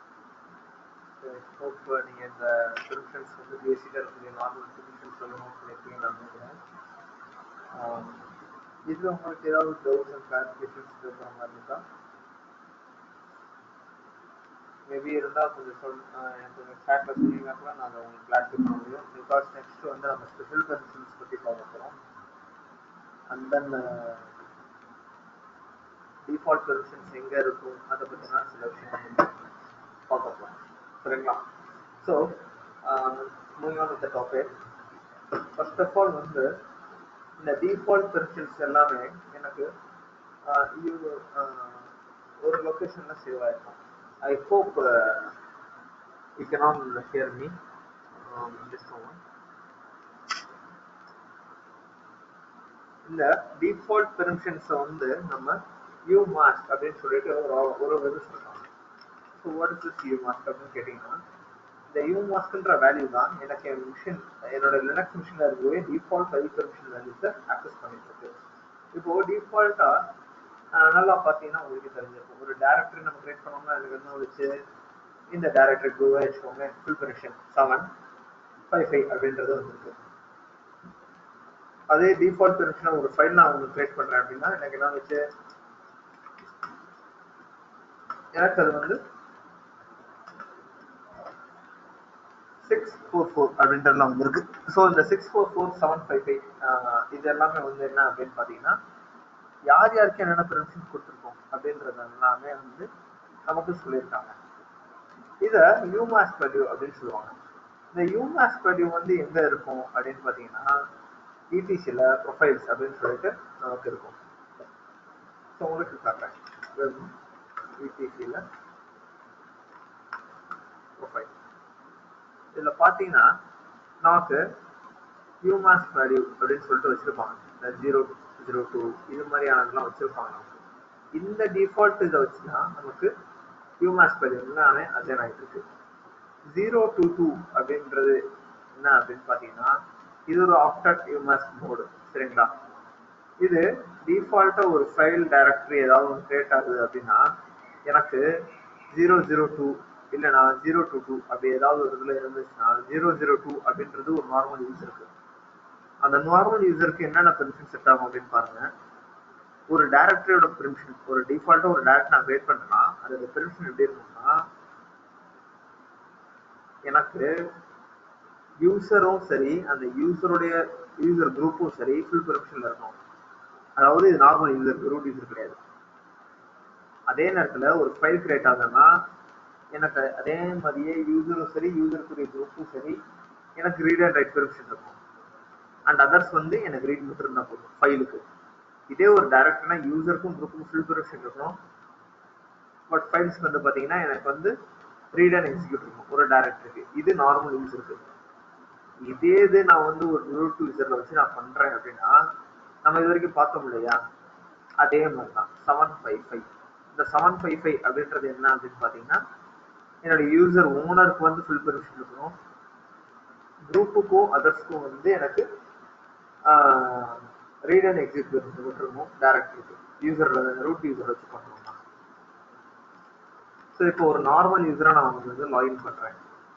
Speaker 2: ஹோப் நீங்க இந்த சொல்யூஷன்ஸ் வந்து பேசிக்கா இருக்கக்கூடிய நார்மல் சொல்யூஷன்ஸ் வந்து நோட் பண்ணிருப்பீங்கன்னு நான் நினைக்கிறேன் ஆம், இதுல உங்களுக்கு ஏதாவது டவுட்ஸ் அண்ட் கிளாரிஃபிகேஷன்ஸ் இருக்கிற மாதிரி இருக்கா மேபி இருந்தால் கொஞ்சம் சொல் ஆஹ் எனக்கு கொஞ்சம் சாட்டில் சொன்னீங்கன்னா கூட நான் அதை உங்களுக்கு கிளாரிஃபை பண்ண முடியும் பிகாஸ் நெக்ஸ்ட் வந்து நம்ம ஸ்பெஷல் கண்டிஷன்ஸ் பற்றி பார்க்க போகிறோம் அண்ட் தென் டிஃபால்ட் சொல்யூஷன்ஸ் எங்கே இருக்கும் அதை பற்றினா சில விஷயம் பார்க்க போகிறோம் சரிங்களா so moving on with topic first of all வந்து இந்த டிஃபால்ட் சொல்யூஷன்ஸ் எல்லாமே எனக்கு ஆஹ் இது ஆஹ் ஒரு லொக்கேஷனில் சேவ் ஆயிருக்கும் I hope you can all hear me just one இந்த டிஃபால்ட் பெர்மிஷன்ஸை வந்து நம்ம யூ மாஸ்க் அப்படின்னு சொல்லிட்டு ஒரு ஒரு இது சொல்றாங்க so what is this umask அப்படின்னு கேட்டிங்கன்னா இந்த யூ மாஸ்க்ன்ற வேல்யூ தான் எனக்கு என் மிஷின் என்னோட லினக்ஸ் மிஷினில் இருக்கவே டிஃபால்ட் ஃபைல் பெர்மிஷன் வேல்யூஸை ஆக்சஸ் பண்ணிட்டு இருக்கு இப்போ டிஃபால்ட்டாக நல்லா பார்த்தீங்கன்னா உங்களுக்கு தெரிஞ்சிருக்கும் ஒரு டேரக்டரி நம்ம கிரியேட் பண்ணோம்னா எனக்கு என்ன வச்சு இந்த டேரக்டரி குரூவை வச்சுக்கோங்க full permission seven five five அப்படின்றது வந்துருக்கு அதே டிஃபால்ட் பெர்மிஷனாக ஒரு ஃபைல் நான் உங்களுக்கு கிரியேட் பண்ணுறேன் அப்படின்னா எனக்கு என்ன வச்சு எனக்கு அது வந்து சிக்ஸ் ஃபோர் ஃபோர் அப்படின்றதுலாம் வந்துருக்கு ஸோ இந்த six four four seven five five இது எல்லாமே வந்து என்ன அப்படின்னு பார்த்தீங்கன்னா யார் யாருக்கு என்னென்ன பெர்மிஷன் கொடுத்துருக்கோம் அப்படின்றது எல்லாமே வந்து நமக்கு சொல்லியிருக்காங்க இதை யூமாஸ் வேல்யூ அப்படின்னு சொல்லுவாங்க இந்த யூமாஸ் வேல்யூ வந்து எங்க இருக்கும் அப்படின்னு பார்த்தீங்கன்னா இடிசியில் ப்ரொஃபைல்ஸ் அப்படின்னு சொல்லிட்டு நமக்கு இருக்கும் ஸோ உங்களுக்கு காட்டுறேன் வெப் இடிசியில் ப்ரொஃபைல் இதில் பார்த்தீங்கன்னா நமக்கு ஹியூமாஸ் வேல்யூ அப்படின்னு சொல்லிட்டு வச்சிருப்பாங்க இந்த ஜீரோ ஜீரோ டூ இது மாதிரியானதெல்லாம் வச்சிருப்பாங்க நமக்கு இந்த டிஃபால்ட் இதை வச்சு தான் நமக்கு ஹியூமாஸ் வேல்யூ எல்லாமே அசைன் ஆகிட்டு இருக்கு ஜீரோ டூ டூ அப்படின்றது என்ன அப்படின்னு பார்த்தீங்கன்னா இது ஒரு ஆப்டாட் ஹியூமாஸ் மோடு சரிங்களா இது டிஃபால்ட்டாக ஒரு ஃபைல் டைரக்டரி ஏதாவது ஒன்று கிரியேட் ஆகுது அப்படின்னா எனக்கு ஜீரோ ஜீரோ டூ இல்லைனா ஜீரோ டூ டூ அப்படி ஏதாவது ஒரு இதில் இருந்துச்சுன்னா ஜீரோ ஜீரோ டூ அப்படின்றது ஒரு நார்மல் யூசருக்கு அந்த நார்மல் யூசருக்கு என்னென்ன பெர்மிஷன் செட் ஆகும் அப்படின்னு பாருங்க ஒரு டேரக்டரியோட பெர்மிஷன் ஒரு டிஃபால்ட்டாக ஒரு டேரக்ட் நான் கிரியேட் பண்ணுறேன்னா அதோட பெர்மிஷன் எப்படி இருக்கும்னா எனக்கு யூசரும் சரி அந்த யூசருடைய யூசர் குரூப்பும் சரி ஃபுல் பெர்மிஷன்ல இருக்கும் அதாவது இது நார்மல் யூசர் ரூட் யூசர் கிடையாது அதே நேரத்துல ஒரு ஃபைல் கிரியேட் ஆகுதுன்னா எனக்கு அதே மாதிரியே யூசரும் சரி யூசருக்குரிய குரூப்பும் சரி எனக்கு ரீட் அண்ட் ரைட் பெர்மிஷன் இருக்கும் அண்ட் அதர்ஸ் வந்து எனக்கு ரீட் மட்டும் இருந்தால் போதும் ஃபைலுக்கு இதே ஒரு டேரக்டர்னா யூசருக்கும் குரூப்புக்கும் ஃபுல் பெர்மிஷன் இருக்கும் பட் ஃபைல்ஸ்க்கு வந்து பார்த்தீங்கன்னா எனக்கு வந்து ரீட் அண்ட் எக்ஸிக்யூட் இருக்கும் ஒரு டேரக்டருக்கு இது நார்மல் யூசருக்கு இதே இது நான் வந்து ஒரு ரூட் யூசர்ல வச்சு நான் பண்றேன் அப்படின்னா நம்ம இது வரைக்கும் பார்த்தோம் இல்லையா அதே மாதிரி தான் செவன் ஃபைவ் ஃபைவ் இந்த செவன் ஃபைவ் ஃபைவ் அப்படின்றது என்ன அப்படின்னு பார்த்தீங்கன்னா என்னோட யூசர் ஓனருக்கு வந்து ஃபுல் பெர்மிஷன் இருக்கணும் குரூப்புக்கும் அதர்ஸ்க்கும் வந்து எனக்கு ரீட் அண்ட் எக்ஸிக்யூட் விட்டுருக்கணும் டேரக்டருக்கு யூசர் ரூட் யூசர் வச்சு பண்ணணும்னா ஸோ இப்போ ஒரு நார்மல் யூசரை நான் வந்து லாகின் பண்ணுறேன்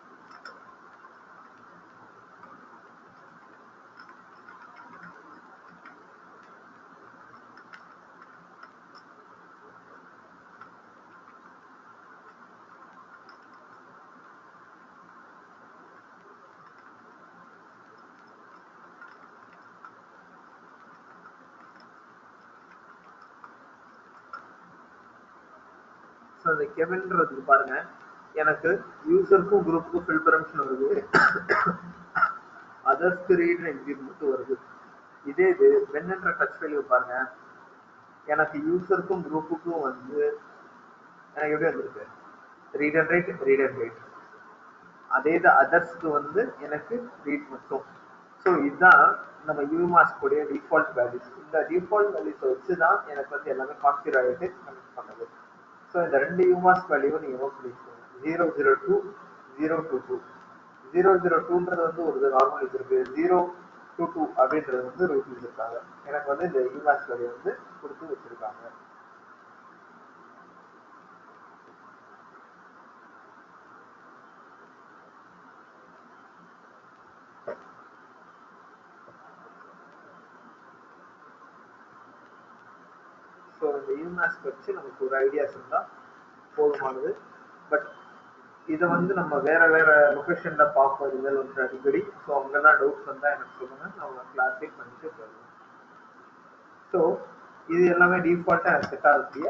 Speaker 2: ஸோ அந்த கெவின்றதுக்கு பாருங்க எனக்கு யூசருக்கும் குரூப்புக்கும் ஃபில் பெர்மிஷன் வருது அதர்ஸ்க்கு ரீட் அண்ட் எக்ஸிட் மட்டும் வருது இதே இது வென்ன்ற டச் ஃபைல் பாருங்க எனக்கு யூசருக்கும் குரூப்புக்கும் வந்து எனக்கு எப்படி வந்திருக்கு read and write read and write அதே இது அதர்ஸ்க்கு வந்து எனக்கு ரீட் மட்டும் ஸோ இதுதான் நம்ம யூமாஸ் கூடிய டிஃபால்ட் வேல்யூஸ் இந்த டிஃபால்ட் வேல்யூஸை வச்சு தான் எனக்கு வந்து எல்லாமே கான்ஃபிகர் ஆகிட்டு கனெக்ட் பண்ணுது ஸோ இந்த ரெண்டு யூமாஸ் வேல்யூவும் நீங்கள் நோட் பண்ணிக்கோங்க zero zero two zero two two zero zero டூன்றது வந்து ஒரு நார்மல் யூஸ் இருக்கு ஜீரோ டூ டூ அப்படின்றது வந்து ரூட் யூஸ் இருக்காங்க எனக்கு வந்து இந்த யூமாஸ் வேல்யூ வந்து கொடுத்து வச்சிருக்காங்க ஸோ இந்த யூமாஸ் வச்சு நமக்கு ஒரு ஐடியாஸ் இருந்தால் போதுமானது பட் இதை வந்து நம்ம வேற வேற லொக்கேஷன்ல பார்ப்போம் ரிசல்ட் வந்து அடிக்கடி ஸோ அங்கெல்லாம் டவுட்ஸ் வந்தால் எனக்கு சொல்லுங்க நம்ம கிளாரிஃபை பண்ணிட்டு போயிடலாம் ஸோ இது எல்லாமே டிஃபால்ட்டாக செட் ஆகக்கூடிய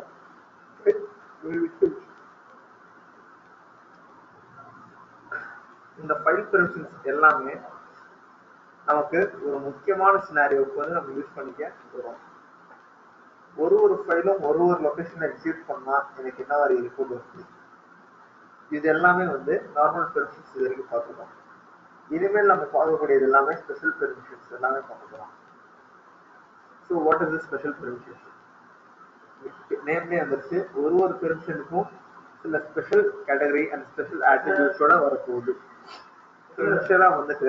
Speaker 2: இந்த ஃபைல் பெர்மிஷன்ஸ் எல்லாமே நமக்கு ஒரு முக்கியமான சினாரியோவுக்கு வந்து நம்ம யூஸ் பண்ணிக்க போகிறோம் ஒரு ஒரு ஃபைலும் ஒரு ஒரு லொகேஷன்ல எக்ஸிக்யூட் பண்ணா எனக்கு என்ன மாதிரி ரிப்போர்ட் வருது இது எல்லாமே வந்து நார்மல் பெர்மிஷன்ஸ் இது வரைக்கும் பார்த்துக்கோம் இனிமேல் நம்ம பார்க்கக்கூடியது எல்லாமே ஸ்பெஷல் பெர்மிஷன்ஸ் எல்லாமே பார்த்துக்கலாம் so what is the special permission நேர்லேயே வந்துருச்சு ஒரு ஒரு பெர்மிஷனுக்கும் சில ஸ்பெஷல் கேட்டகரி அண்ட் ஸ்பெஷல் ஆட்ரிபியூட்ஸோட வரப்போகுது இனிஷியலாக வந்துட்டு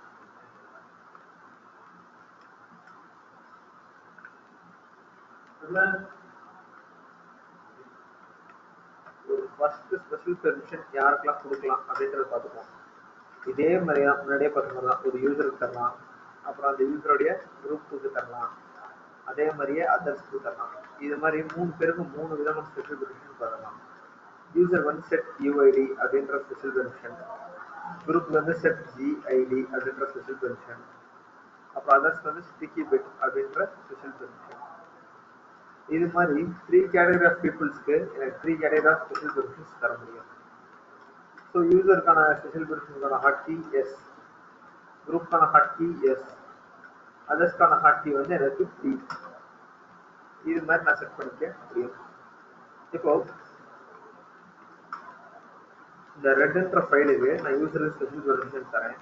Speaker 2: ஒரு ஃபர்ஸ்ட் ஸ்பெஷல் பெர்மிஷன் யாருக்கெல்லாம் கொடுக்கலாம் அப்படின்றத பார்த்துப்போம் இதே மாதிரி தான் முன்னாடியே பார்த்த மாதிரி தான் ஒரு யூசருக்கு தரலாம் அப்புறம் அந்த யூசருடைய குரூப்புக்கு தரலாம் அதே மாதிரியே அதர்ஸ்க்கு தரலாம் இது மாதிரி மூணு பேருக்கு மூணு விதமான ஸ்பெஷல் பெர்மிஷன் தரலாம் யூசர் வந்து செட் யூஐடி அப்படின்ற ஸ்பெஷல் பெர்மிஷன் குரூப்ல வந்து செட் ஜிஐடி அப்படின்ற ஸ்பெஷல் பெர்மிஷன் அப்புறம் அதர்ஸ் வந்து ஸ்டிக்கி பிட் அப்படின்ற ஸ்பெஷல் பெர்மிஷன் இது மாதிரி த்ரீ கேட்டகரி ஆஃப் பீப்புள்ஸ்க்கு எனக்கு three category of special permissions தர முடியும் ஸோ யூசருக்கான ஸ்பெஷல் பெர்மிஷனுக்கான ஹாட் கீ எஸ் குரூப்க்கான ஹாட் கீ எஸ் அதர்ஸ்க்கான ஹாட் கீ வந்து எனக்கு டி இது மாதிரி நான் செட் பண்ணிக்க முடியும் இப்போ இந்த ரெட்ன்ற ஃபைலுக்கு நான் யூசருக்கு ஸ்பெஷல் பெர்மிஷன் தரேன்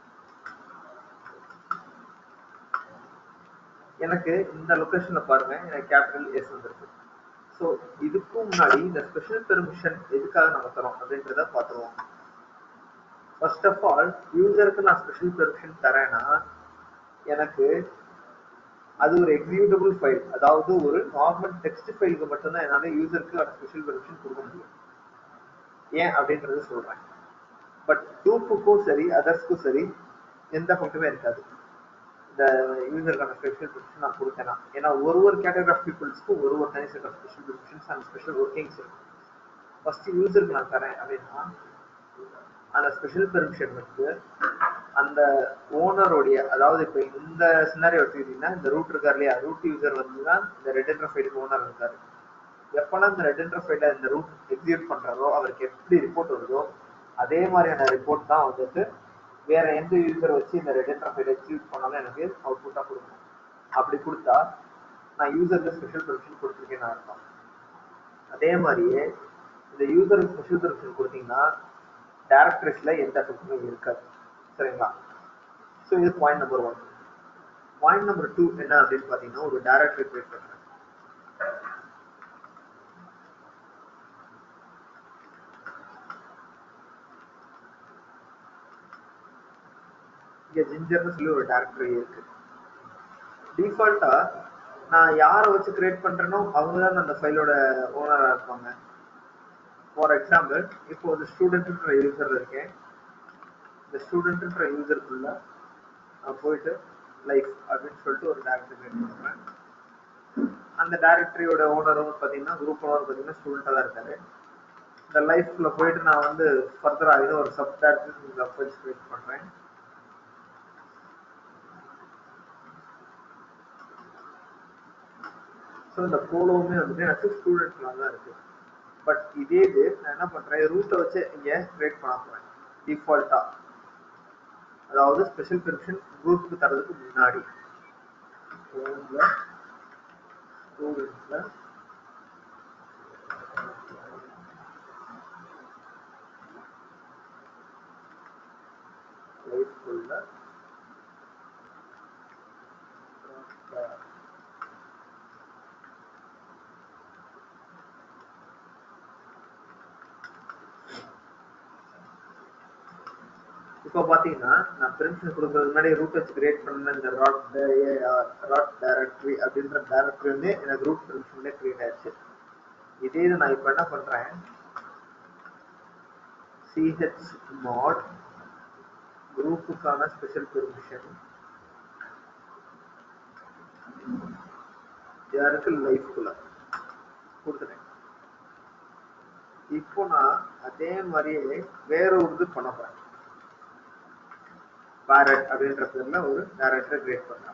Speaker 2: எனக்கு இந்த லொகேஷன்ல பாருங்க எனக்கு கேபிட்டல் எஸ் வந்திருக்கு ஸோ இதுக்கும் முன்னாடி இந்த ஸ்பெஷல் பெர்மிஷன் எதுக்காக நம்ம தரோம் அப்படின்றத பார்த்துருவோம் ஃபர்ஸ்ட் ஆஃப் ஆல் யூசருக்கு நான் ஸ்பெஷல் பெர்மிஷன் தரேன்னா எனக்கு அது ஒரு எக்ஸிக்யூட்டபிள் ஃபைல் அதாவது ஒரு நார்மல் டெக்ஸ்ட் ஃபைலுக்கு மட்டும்தான் என்னால் யூசருக்கு அந்த ஸ்பெஷல் பெர்மிஷன் கொடுக்க முடியும் ஏன் அப்படின்றது சொல்றேன் பட் குரூப்புக்கும் சரி அதர்ஸ்க்கும் சரி எந்த ஃபங்க்ஷனுமே இருக்காது இந்த யூசருக்கான ஸ்பெஷல் பெர்மிஷன் நான் கொடுத்தேன்னா ஏன்னா ஒரு ஒரு கேட்டகரி ஆஃப் பீப்புள்ஸ்க்கும் ஒரு ஒரு தனி set of special permissions and special workings இருக்கும் ஃபர்ஸ்ட் யூசருக்கு நான் தரேன் அப்படின்னா அந்த ஸ்பெஷல் பெர்மிஷன் வந்து அந்த ஓனருடைய அதாவது இப்போ இந்த சினாரி எடுத்துக்கிட்டீங்கன்னா இந்த ரூட் இருக்கார் இல்லையா ரூட் யூசர் வந்து தான் இந்த ரெட் என்ற ஃபைலுக்கு ஓனர் இருக்காரு எப்பெல்லாம் இந்த ரெட் என்ற ஃபைல இந்த ரூட் எக்ஸிக்யூட் பண்றாரோ அவருக்கு எப்படி ரிப்போர்ட் வருதோ அதே மாதிரியான ரிப்போர்ட் தான் வந்துட்டு வேற எந்த யூசர் வச்சு இந்த ரெட் என்ற ஃபைல எக்ஸிக்யூட் பண்ணாலும் எனக்கு அவுட்புட்டா கொடுக்கும் அப்படி கொடுத்தா நான் யூசருக்கு ஸ்பெஷல் பெர்மிஷன் கொடுத்துருக்கேன்னு அர்த்தம் அதே மாதிரியே இந்த யூசருக்கு ஸ்பெஷல் பெர்மிஷன் கொடுத்தீங்கன்னா டேரக்டரிஸ்ல எந்த எஃபெக்ட்டுமே இருக்காது சரிங்களா ஸோ இது point number one point number two என்ன அப்படின்னு பார்த்தீங்கன்னா ஒரு டேரக்டரி கிரியேட் பண்ணுறேன் இங்க ஜிஞ்சர்னு சொல்லி ஒரு டேரக்டரி இருக்கு டிஃபால்ட்டா நான் யாரை வச்சு கிரியேட் பண்றேனோ அவங்க தான் அந்த ஃபைலோட ஓனரா இருப்பாங்க ஃபார் எக்ஸாம்பிள் இப்போ ஒரு ஸ்டூடெண்ட்ன்ற யூசர் இருக்கேன் இந்த ஸ்டூடெண்ட்ன்ற யூசருக்குள்ள நான் போயிட்டு லைஃப் அப்படின்னு சொல்லிட்டு ஒரு டேரக்டரி கிரியேட் பண்றேன் அந்த டேரக்டரியோட ஓனரும் பார்த்தீங்கன்னா குரூப் ஓனர் பார்த்தீங்கன்னா ஸ்டூடெண்ட்டாக தான் இருக்காரு இந்த லைஃப்ல போயிட்டு நான் வந்து ஃபர்தரா இன்னும் ஒரு sub directory sub files create பண்றேன் ஸோ இந்த போலோவுமே வந்துட்டு எனக்கு ஸ்டூடெண்ட்ஸ்லாம் தான் இருக்கு பட் இதே இது நான் என்ன பண்றேன் ரூட்டை வச்சு இங்க கிரியேட் பண்ண போறேன் டிஃபால்ட்டா அதாவது ஸ்பெஷல் பெர்மிஷன் குரூப்புக்கு தரதுக்கு முன்னாடி ஹோம்ல ஸ்டூடெண்ட்ஸ்ல லைஃப்குள்ள இப்போ பார்த்தீங்கன்னா நான் பெர்மிஷன் கொடுக்கறதுக்கு முன்னாடி ரூட் வச்சு கிரியேட் பண்ண இந்த ராட் ராட் டைரக்டரி அப்படின்ற டைரக்டரி வந்து எனக்கு ரூட் பெர்மிஷன்லேயே கிரியேட் ஆயிடுச்சு இதே இது நான் இப்போ என்ன பண்ணுறேன் சிஹெச் மாட் குரூப்புக்கான ஸ்பெஷல் பெர்மிஷன் யாருக்கு லைஃப்குள்ள கொடுத்துட்டேன் இப்போ நான் அதே மாதிரியே வேற ஒரு இது பண்ண போறேன் பேரட் அப்படின்ற பேர்ல ஒரு டேரக்டர் கிரியேட் பண்ணலாம்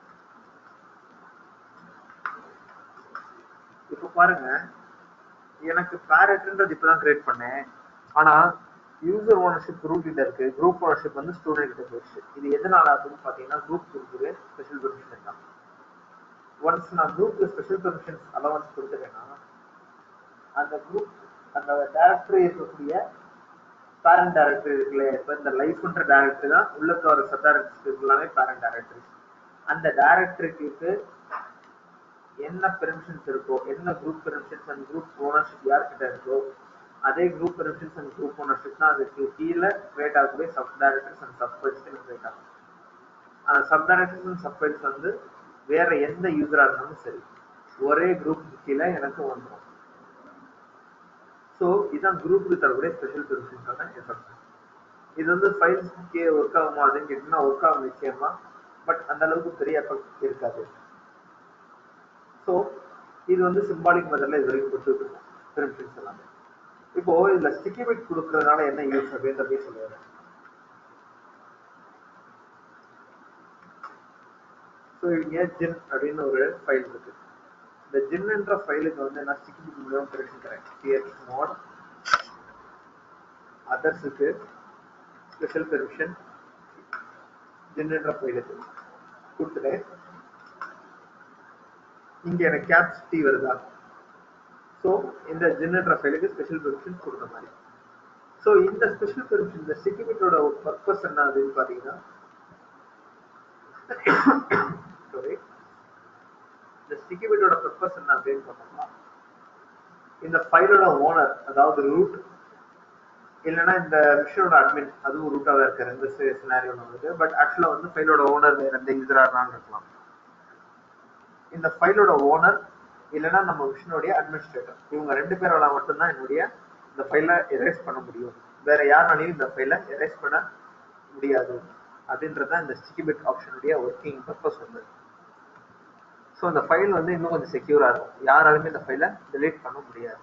Speaker 2: இப்போ பாருங்க எனக்கு பேரட்ன்றது இப்பதான் கிரியேட் பண்ணேன் ஆனா யூசர் ஓனர்ஷிப் ரூட் கிட்ட இருக்கு குரூப் ஓனர்ஷிப் வந்து ஸ்டூடெண்ட் கிட்ட போயிடுச்சு இது எதனால அப்படின்னு பாத்தீங்கன்னா குரூப் கொடுக்குது ஸ்பெஷல் பெர்மிஷன் தான் ஒன்ஸ் நான் குரூப்ல ஸ்பெஷல் பெர்மிஷன்ஸ் அலவன்ஸ் கொடுத்துட்டேன்னா அந்த குரூப் அந்த டேரக்டரி இருக்கக்கூடிய பேரண்ட் டைரக்டரி இருக்குல்ல இப்போ இந்த லைஃப்ன்ற டைரக்டரி தான் உள்ள வர சப் டைரக்டரிஸ் எல்லாமே பேரண்ட் டைரக்டரி அந்த டைரக்டரிக்கு என்ன பெர்மிஷன்ஸ் இருக்கோ என்ன group permissions and group ownership யார்கிட்ட இருக்கோ அதே group permissions and group ownership தான் அதுக்கு கீழே கிரியேட் ஆகக்கூடிய sub directors and sub files create ஆகும் அந்த sub directors and sub files வந்து வேற எந்த யூசரா இருந்தாலும் சரி ஒரே குரூப் கீழே எனக்கு வந்துடும் ஸோ இதான் குரூப்புக்கு தரக்கூடிய ஸ்பெஷல் பெர்மிஷன்ஸான எஃபெக்ட் இது வந்து ஃபைல்ஸ்க்கு ஒர்க் ஆகுமா அப்படின்னு கேட்டீங்கன்னா ஒர்க் ஆகும் நிச்சயமா பட் அந்த அளவுக்கு பெரிய எஃபெக்ட் இருக்காது ஸோ இது வந்து சிம்பாலிக் மெத்தட்ல இது வரைக்கும் கொடுத்துருக்கோம் பெர்மிஷன்ஸ் எல்லாமே இப்போ இதுல ஸ்டிக்கி பிட் கொடுக்கறதுனால என்ன யூஸ் அப்படின்றதே சொல்லுவேன் ஸோ இங்க ஜின் அப்படின்னு ஒரு ஃபைல் இருக்கு இந்த ஜின்ன்ற ஃபைலுக்கு வந்து நான் ஸ்டிக்கி பிட் மூலம் பெர்மிஷன் தரேன் சிஎஸ் மோட் அதர்ஸுக்கு ஸ்பெஷல் பெர்மிஷன் ஜின்ன்ற ஃபைலுக்கு கொடுத்துட்டு இங்க எனக்கு கேப்ஸ் டி வருதா ஸோ இந்த ஜென்ரேட்டர் ஃபைலுக்கு ஸ்பெஷல் பெர்மிஷன் கொடுத்த மாதிரி ஸோ இந்த ஸ்பெஷல் பெர்மிஷன் இந்த ஸ்டிக்கிபிட்டோட பர்பஸ் என்ன அப்படின்னு பார்த்தீங்கன்னா சாரி இந்த ஸ்டிக்கிபிட்டோட பர்பஸ் என்ன அப்படின்னு பார்த்தோம்னா இந்த ஃபைலோட ஓனர் அதாவது ரூட் இல்லைன்னா இந்த மிஷினோட அட்மின் அதுவும் ரூட்டாக இருக்கிற இந்த சினாரியோல வந்துட்டு பட் ஆக்சுவலாக வந்து ஃபைலோட ஓனர் வேற எந்த யூசராக இருந்தாலும் இருக்கலாம் இந்த ஃபைலோட ஓனர் இல்லைன்னா நம்ம மிஷினுடைய அட்மினிஸ்ட்ரேட்டர் இவங்க ரெண்டு பேரால மட்டும்தான் என்னுடைய இந்த ஃபைலை எரேஸ் பண்ண முடியும் வேற யாருனாலையும் இந்த ஃபைலை எரேஸ் பண்ண முடியாது அப்படின்றது தான் இந்த ஸ்டிக்கி பிட் ஆப்ஷனுடைய ஒர்க்கிங் பர்பஸ் வந்து ஸோ இந்த ஃபைல் வந்து இன்னும் கொஞ்சம் செக்யூராக இருக்கும் யாராலுமே இந்த ஃபைலை delete பண்ண முடியாது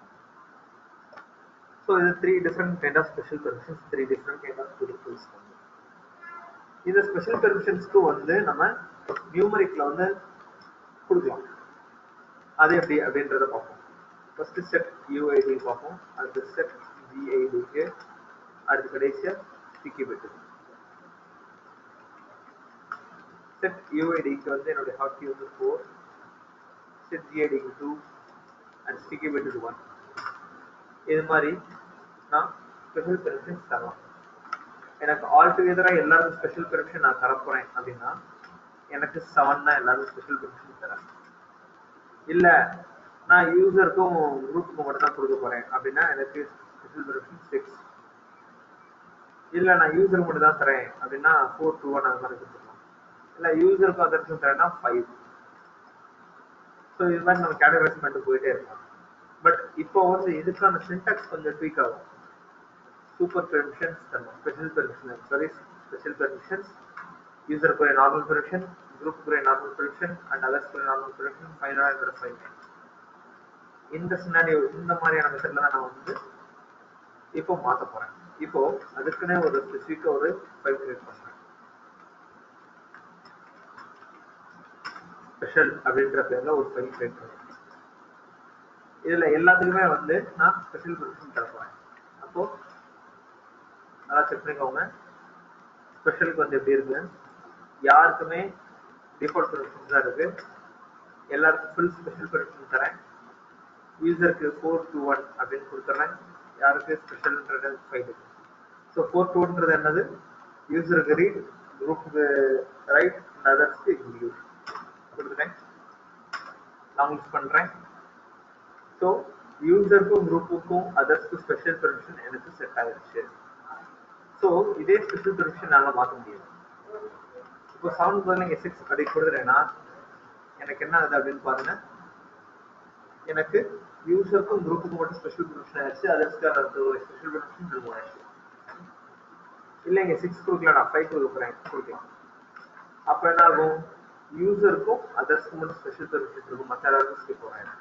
Speaker 2: ஸோ இது three different kind of special permissions three different kind of beautifuls வந்து இந்த ஸ்பெஷல் பெர்மிஷன்ஸ்க்கு வந்து நம்ம நியூமரிக்ல வந்து கொடுக்கலாம் அது எப்படி அப்படின்றத பார்ப்போம் ஃபர்ஸ்ட் செட் யூஐடி பார்ப்போம் அடுத்து செட் ஜிஐடிக்கு அடுத்து கடைசியா ஸ்டிக்கி பிட்டு செட் யூஐடிக்கு வந்து என்னுடைய ஹாக்கி வந்து ஃபோர் செட் ஜிஐடிக்கு two and sticky bit one இது மாதிரி நான் ஸ்பெஷல் பெர்மிஷன்ஸ் தரலாம் எனக்கு ஆல் டுகெதராக எல்லாருக்கும் ஸ்பெஷல் பெர்மிஷன் நான் தரப்போறேன் அப்படின்னா எனக்கு செவன் தான் எல்லாரும் ஸ்பெஷல் பெர்மிஷன் தரேன் இல்ல நான் யூசருக்கும் குரூப்புக்கும் மட்டும் தான் கொடுக்க போறேன் அப்படின்னா எனக்கு ஸ்பெஷல் பெர்மிஷன் சிக்ஸ் இல்ல நான் யூசருக்கு மட்டும் தான் தரேன் அப்படின்னா ஃபோர் டூ ஒன் அந்த மாதிரி கொடுத்துக்கலாம் இல்ல யூசருக்கும் அதற்கும் தரேன்னா ஃபைவ் ஸோ இது மாதிரி நம்ம கேட்டகரைஸ் பண்ணிட்டு போயிட்டே இருக்கலாம் பட் இப்போ வந்து இதுக்கான சின்டாக்ஸ் கொஞ்சம் ட்வீக் ஆகும் சூப்பர் பெர்மிஷன்ஸ் தரணும் special permission sorry special permissions யூசருக்குரிய நார்மல் பெர்மிஷன் குரூப்புக்குரிய நார்மல் பெர்மிஷன் அண்ட் அதர்ஸ்க்குரிய நார்மல் பெர்மிஷன் ஃபைனலாக இதோட ஃபைல் இந்த சினாரியோ இந்த மாதிரியான மெத்தட்ல தான் நான் வந்து இப்போ மாற்ற போறேன் இப்போ அதுக்குன்னே ஒரு ஸ்பெசிஃபிக்காக ஒரு ஃபைல் கிரியேட் பண்றேன் ஸ்பெஷல் அப்படின்ற பேர்ல ஒரு ஃபைல் கிரியேட் பண்ணுறேன் இதுல எல்லாத்துக்குமே வந்து நான் ஸ்பெஷல் பெர்மிஷன் தர போறேன் அப்போ நல்லா செக் பண்ணிக்கோங்க ஸ்பெஷலுக்கு வந்து எப்படி இருக்கு யாருக்குமே டிஃபால்ட் பெர்மிஷன் தான் இருக்கு எல்லாருக்கும் ஃபுல் ஸ்பெஷல் பெர்மிஷன் தரேன் யூசருக்கு ஃபோர் டூ ஒன் அப்படின்னு கொடுத்துட்றேன் யாருக்கு ஸ்பெஷல்ன்றது ஃபைல் ஸோ ஃபோர் டூன்றது என்னது யூசருக்கு ரீட் குரூப்புக்கு ரைட் அதர்ஸ்க்கு எக்ஸிக்யூட் கொடுத்துட்டேன் லாங் லிஸ்ட் பண்ணுறேன் ஸோ யூசருக்கும் குரூப்புக்கும் அதர்ஸ்க்கு ஸ்பெஷல் பெர்மிஷன் எனக்கு செட் ஆகிடுச்சு ஸோ இதே ஸ்பெஷல் பெர்மிஷன் நாங்கள் மாற்ற முடியும் இப்போ செவன் பதில் சிக்ஸ் அப்படி கொடுக்குறேன்னா எனக்கு என்ன ஆகுது அப்படின்னு பாருங்க எனக்கு யூசருக்கும் குரூப்புக்கும் மட்டும் ஸ்பெஷல் பெர்மிஷன் ஆயிடுச்சு அதர்ஸ்க்கு அந்த ஒரு ஸ்பெஷல் பெர்மிஷன் ரிமூவ் ஆயிடுச்சு இல்லை இங்கே சிக்ஸ் கொடுக்கல நான் ஃபைவ் கொடுக்க போகிறேன் கொடுக்கலாம் அப்போ என்ன ஆகும் யூசருக்கும் அதர்ஸ்க்கும் மட்டும் ஸ்பெஷல் பெர்மிஷன் இருக்கும் மற்ற எல்லாருக்கும் ஸ்கிப் ஆகிடும்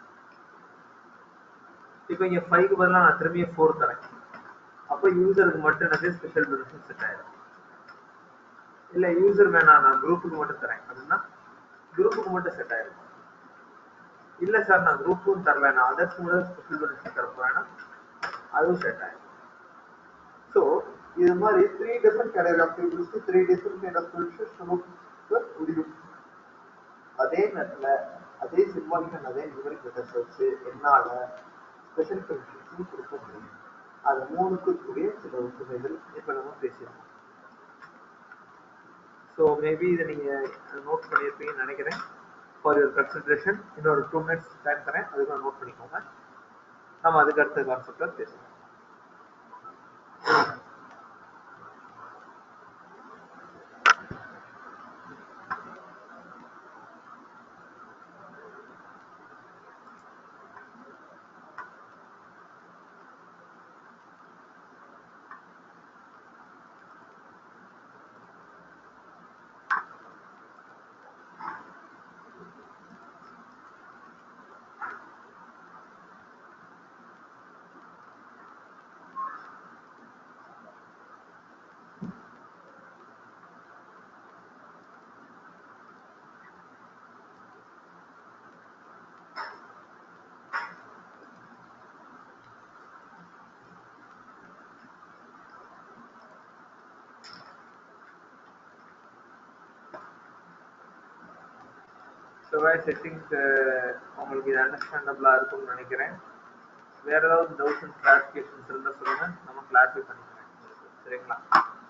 Speaker 2: இப்போ இங்க ஃபைவ்க்கு பதிலாக நான் திரும்பியும் ஃபோர் தரேன் அப்போ யூசருக்கு மட்டும் எனக்கு ஸ்பெஷல் பெர்மிஷன் செட் ஆயிடும் இல்ல யூசர் வேணாம் நான் குரூப்புக்கு மட்டும் தரேன் அப்படின்னா குரூப்புக்கு மட்டும் செட் ஆயிடும் இல்ல சார் நான் குரூப்புக்கும் தரல நான் அதர்ஸ்க்கு மட்டும் ஸ்பெஷல் பெர்மிஷன் தர போறேன்னா அதுவும் செட் ஆயிடும் ஸோ இது மாதிரி த்ரீ டிஃப்ரெண்ட் கேட்டகரி ஆஃப் பீப்புள்ஸ்க்கு three different kind of permission முடியும் அதே நேரத்துல அதே சிம்பாலிக்கன் அதே நியூமரிக் மெத்தட்ஸ் வச்சு என்னால ஸ்பெஷல் பெர்மிஷன்ஸும் கொடுக்க முடியும் அது மூணுக்கு கூடிய சில ஒற்றுமைகள் இப்போ நம்ம பேசியிருக்கோம் ஸோ மேபி இதை நீங்கள் நோட் பண்ணியிருப்பீங்கன்னு நினைக்கிறேன் ஃபார் யுவர் கன்சிடரேஷன் இன்னொரு டூ மினிட்ஸ் டைம் தரேன் அதுக்கு நோட் பண்ணிக்கோங்க நம்ம அதுக்கு அடுத்த கான்செப்டில் பேசலாம் செவ்வாய் செட்டிங்ஸ் உங்களுக்கு இது அண்டர்ஸ்டாண்டபிளா இருக்கும்னு நினைக்கிறேன் வேற ஏதாவது டவுட்ஸ் அண்ட் கிளாரிஃபிகேஷன்ஸ் இருந்தா சொல்லுங்க நம்ம கிளாரிஃபை பண்ணிக்கிறேன் சரிங்களா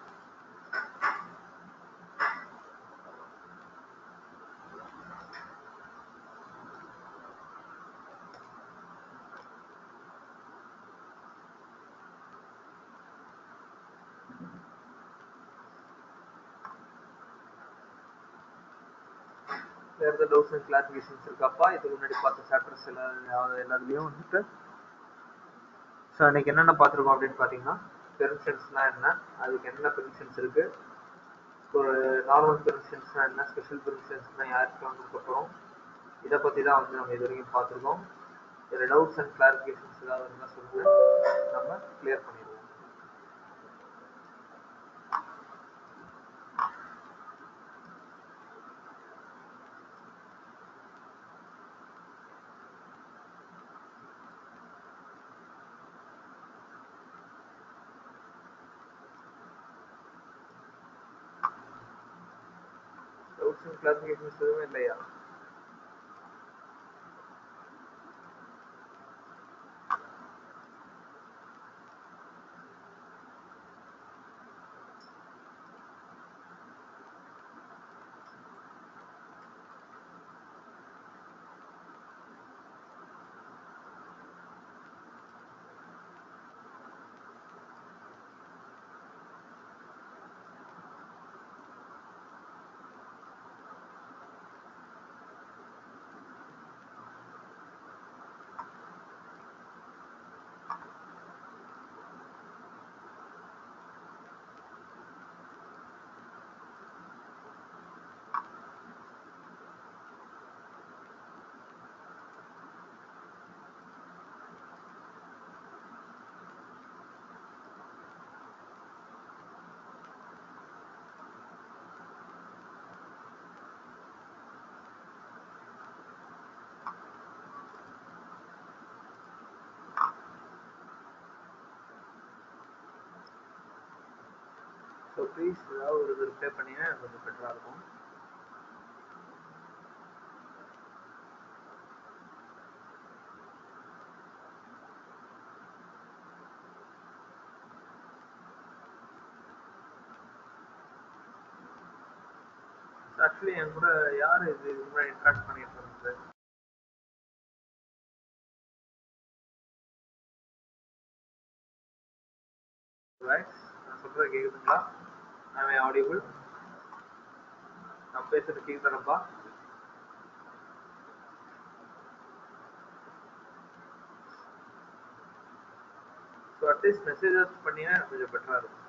Speaker 2: வேற ஏதாவது டவுட்ஸ் அண்ட் கிளாரிஃபிகேஷன்ஸ் இருக்காப்பா இதுக்கு முன்னாடி பார்த்த சாப்டர்ஸ் எல்லாம் எல்லாத்துலயும் வந்துட்டு ஸோ அன்னைக்கு என்னென்ன பார்த்துருக்கோம் அப்படின்னு பார்த்தீங்கன்னா பெர்மிஷன்ஸ்னா என்ன அதுக்கு என்னென்ன பெர்மிஷன்ஸ் இருக்கு ஒரு நார்மல் பெர்மிஷன்ஸ்னா என்ன ஸ்பெஷல் பெர்மிஷன்ஸ்னா யாருக்கு கொடுக்க போகிறோம் இதை பற்றி தான் வந்து நம்ம இது வரைக்கும் பார்த்துருக்கோம் இதில் டவுட்ஸ் அண்ட் கிளாரிஃபிகேஷன்ஸ் ஏதாவது இருந்தால் சொல்லுங்க நம்ம கிளியர் பண்ணிடுவோம் டவுட்ஸ் அண்ட் கிளாரிஃபிகேஷன்ஸ் எதுவும் இல்லையா ஸோ ப்ளீஸ் ஏதாவது ஒரு இது ரிப்ளை பண்ணிங்கன்னா கொஞ்சம் பெட்டராக இருக்கும் ஆக்சுவலி என் கூட யார் இது இதுக்கு முன்னாடி இன்ட்ராக்ட் பண்ணிட்டு இருந்தது Right? நான் சொல்றது கேக்குதுங்களா ஐ ஆடிபிள் நான் பேசுறது கேக்குதானப்பா ஸோ அட்லீஸ்ட் மெசேஜஸ் பண்ணினா எனக்கு கொஞ்சம் பெட்டராக இருக்கும்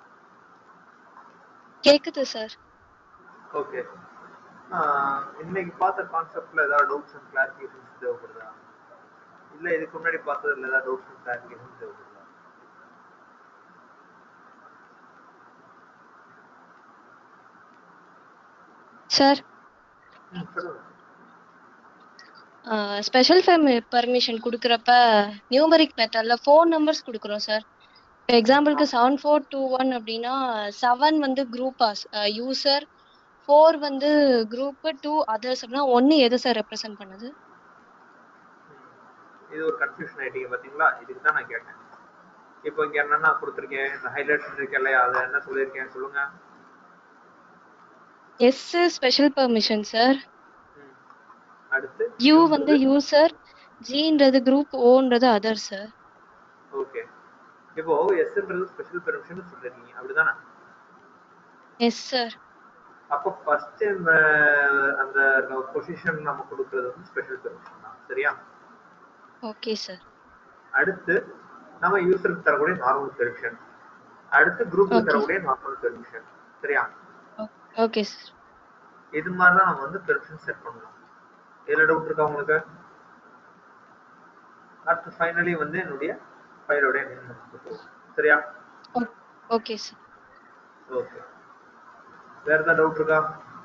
Speaker 3: கேக்குது சார்
Speaker 2: ஓகே இன்னைக்கு பார்த்த கான்செப்ட்ல ஏதாவது டவுட்ஸ் அண்ட் கிளாரிஃபிகேஷன்ஸ் தேவைப்படுதா இல்ல இதுக்கு முன்னாடி பார்த்ததுல ஏதாவது டவுட்ஸ் அண்ட் கிளாரிஃபிகேஷன்ஸ் தேவைப்படுதா
Speaker 3: சார்
Speaker 2: ம், சொல்லுங்க
Speaker 3: ஸ்பெஷல் பர்மிஷன் கொடுக்குறப்ப நியூமரிக் மெத்தட்ல ஃபோன் நம்பர்ஸ் கொடுக்குறோம் சார் இப்போ எக்ஸாம்பிளுக்கு செவன் ஃபோர் டூ ஒன் அப்படின்னா செவன் வந்து குரூப் யூசர் ஃபோர் வந்து குரூப் டூ அதர்ஸ் அப்படின்னா ஒன்று எது சார் ரெப்ரசென்ட் பண்ணுது
Speaker 2: இது ஒரு கன்ஃபியூஷன் ஆயிட்டீங்க பாத்தீங்களா இதுக்கு தான் நான் கேட்டேன் இப்போ இங்க என்னென்ன கொடுத்துருக்கேன் இந்த ஹைலைட் இருக்கு இல்லையா அதை என்ன சொல்லியிருக்கேன் சொல்லுங்க
Speaker 3: எஸ் ஸ்பெஷல் பெர்மிஷன் சார்
Speaker 2: ம். அடுத்து
Speaker 3: யூ வந்து யூசர் ஜின்றது குரூப் ஓன்றது அதர் சார்
Speaker 2: ஓகே இப்போ எஸ்ன்றது ஸ்பெஷல் பெர்மிஷன் சொல்லிருக்கீங்க அப்படிதானே
Speaker 3: எஸ் சார்
Speaker 2: அப்போ ஃபர்ஸ்ட் அந்த பொசிஷன் நம்ம கொடுக்கறது வந்து ஸ்பெஷல் பெர்மிஷன் தான் சரியா
Speaker 3: ஓகே சார்
Speaker 2: அடுத்து நம்ம யூசருக்கு தரக்கூடிய நார்மல் பெர்மிஷன் அடுத்து குரூப்புக்கு
Speaker 3: Okay.
Speaker 2: தரக்கூடிய நார்மல் பெர்மிஷன் சரியா
Speaker 3: ஓகே சார்
Speaker 2: இது மாதிரி தான் நம்ம வந்து பெர்மிஷன் செட் பண்ணணும் இதுல டவுட் இருக்கா உங்களுக்கு அடுத்து ஃபைனலி வந்து என்னுடைய ஃபைலோடைய நேம் கொடுத்துருவோம் சரியா
Speaker 3: ஓகே சார்
Speaker 2: ஓகே வேற ஏதாவது டவுட் இருக்கா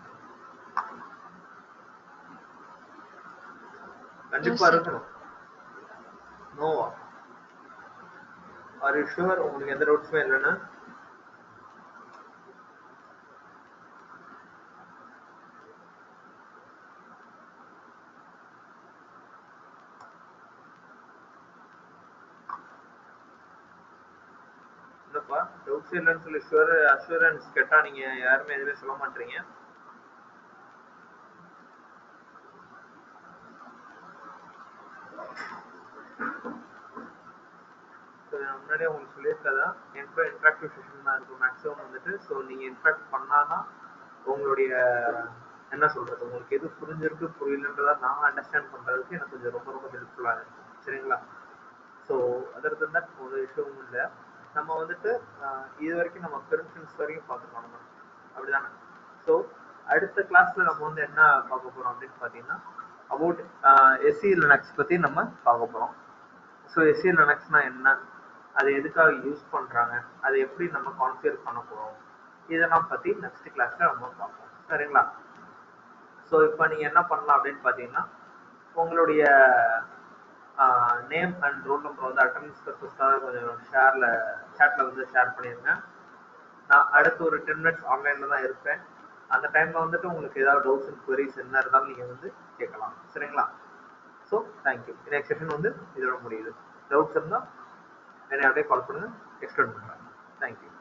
Speaker 2: கண்டிப்பா
Speaker 3: sir.
Speaker 2: இருக்கணும் நோவா ஆர் யூ ஷுவர் உங்களுக்கு எந்த டவுட்ஸுமே இல்லைன்னா இல்லப்பா டவுட்ஸ் இல்லைன்னு சொல்லி ஷுவர் அஷூரன்ஸ் கேட்டா நீங்க யாருமே எதுவுமே சொல்ல மாட்டீங்க ஸோ நான் முன்னாடியே உங்களுக்கு சொல்லியிருக்கதா என்ட்ரோ இன்ட்ராக்டிவ் செஷன் தான் இருக்கும் மேக்ஸிமம் வந்துட்டு ஸோ நீங்கள் இன்ட்ராக்ட் பண்ணாதான் உங்களுடைய என்ன சொல்றது உங்களுக்கு எது புரிஞ்சிருக்கு புரியலன்றதா நான் அண்டர்ஸ்டாண்ட் பண்றதுக்கு எனக்கு கொஞ்சம் ரொம்ப ரொம்ப ஹெல்ப்ஃபுல்லாக இருக்கும் சரிங்களா ஸோ அதற்கு தான் ஒரு விஷயமும் இல்லை நம்ம வந்துட்டு ஆஹ் இது வரைக்கும் நம்ம பெர்மிஷன்ஸ் வரைக்கும் பார்த்துருக்கோம் நம்ம அப்படிதானே ஸோ அடுத்த கிளாஸ்ல நம்ம வந்து என்ன பார்க்க போறோம் அப்படின்னு பார்த்தீங்கன்னா அபவுட் எஸ்சி லினக்ஸ் பத்தி நம்ம பார்க்க போறோம் ஸோ எஸ்சி லினக்ஸ்னா என்ன அது எதுக்காக யூஸ் பண்றாங்க அதை எப்படி நம்ம கான்ஃபிகர் பண்ண போறோம் இதெல்லாம் பத்தி நெக்ஸ்ட் கிளாஸ்ல நம்ம பார்ப்போம் சரிங்களா ஸோ இப்போ நீங்க என்ன பண்ணலாம் அப்படின்னு பார்த்தீங்கன்னா உங்களுடைய நேம் அண்ட் ரோல் நம்பர் வந்து அட்டண்டன்ஸ் பர்பஸ்க்காக கொஞ்சம் ஷேர்ல சேட்ல வந்து ஷேர் பண்ணிருங்க நான் அடுத்து ஒரு டென் மினிட்ஸ் ஆன்லைன்ல தான் இருப்பேன் அந்த டைம்ல வந்துட்டு உங்களுக்கு ஏதாவது டவுட்ஸ் அண்ட் queries என்ன இருந்தாலும் நீங்க வந்து கேட்கலாம் சரிங்களா ஸோ தேங்க்யூ நெக்ஸ்ட் செஷன் வந்து இதோட முடியுது டவுட்ஸ் இருந்தால் என்னை அப்படியே கால் பண்ணுங்க எக்ஸ்டெண்ட் பண்ணுறேன் தேங்க்யூ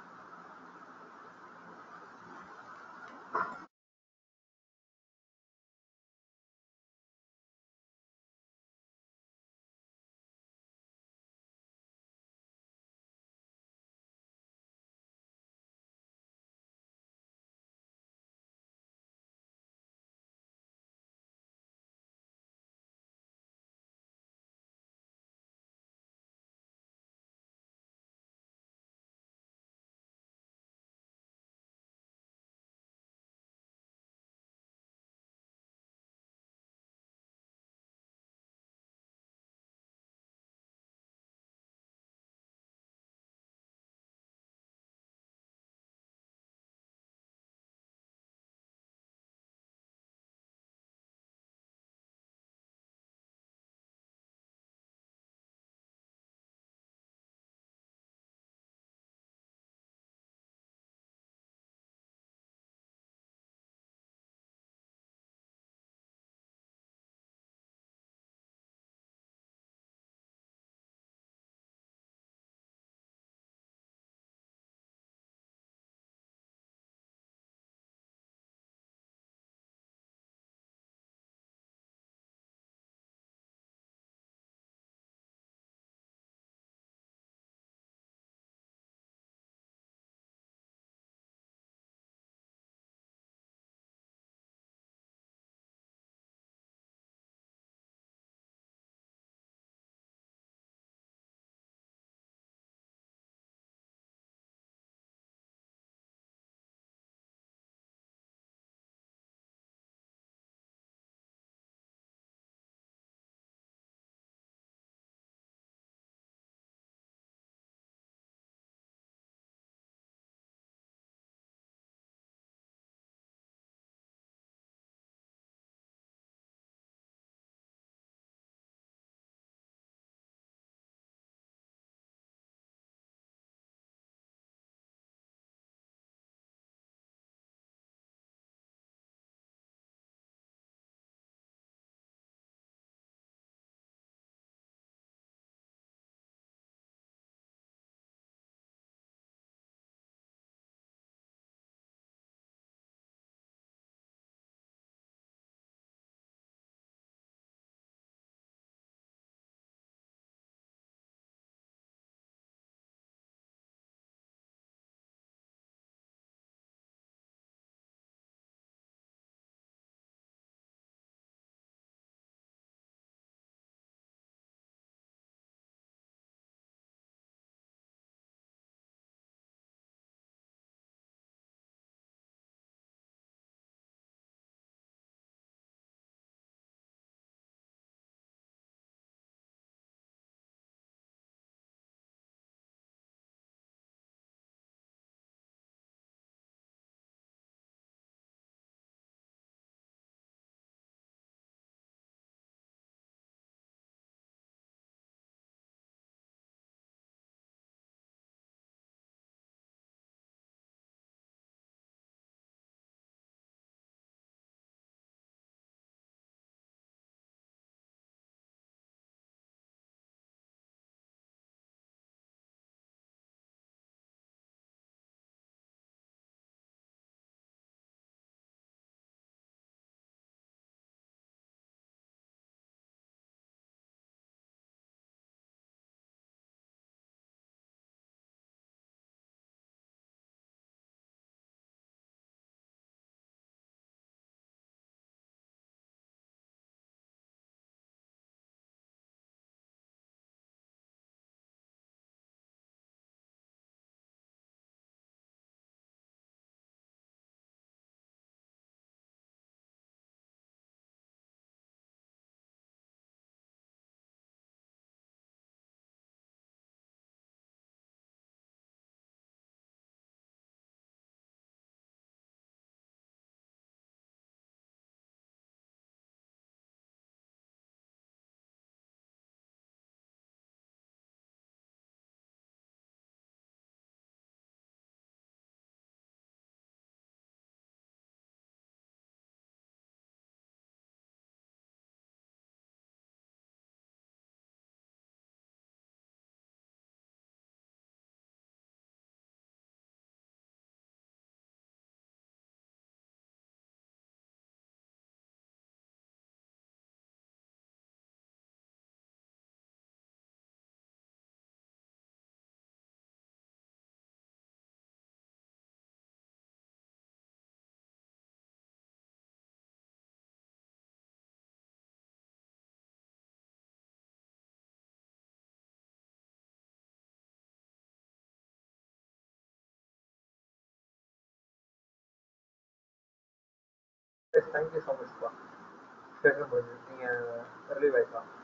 Speaker 2: தேங்க்யூ ஸோ மச்ப்பா செஷன் முடிஞ்சு நீங்கள் ரிலீவ் ஆயிக்கலாம்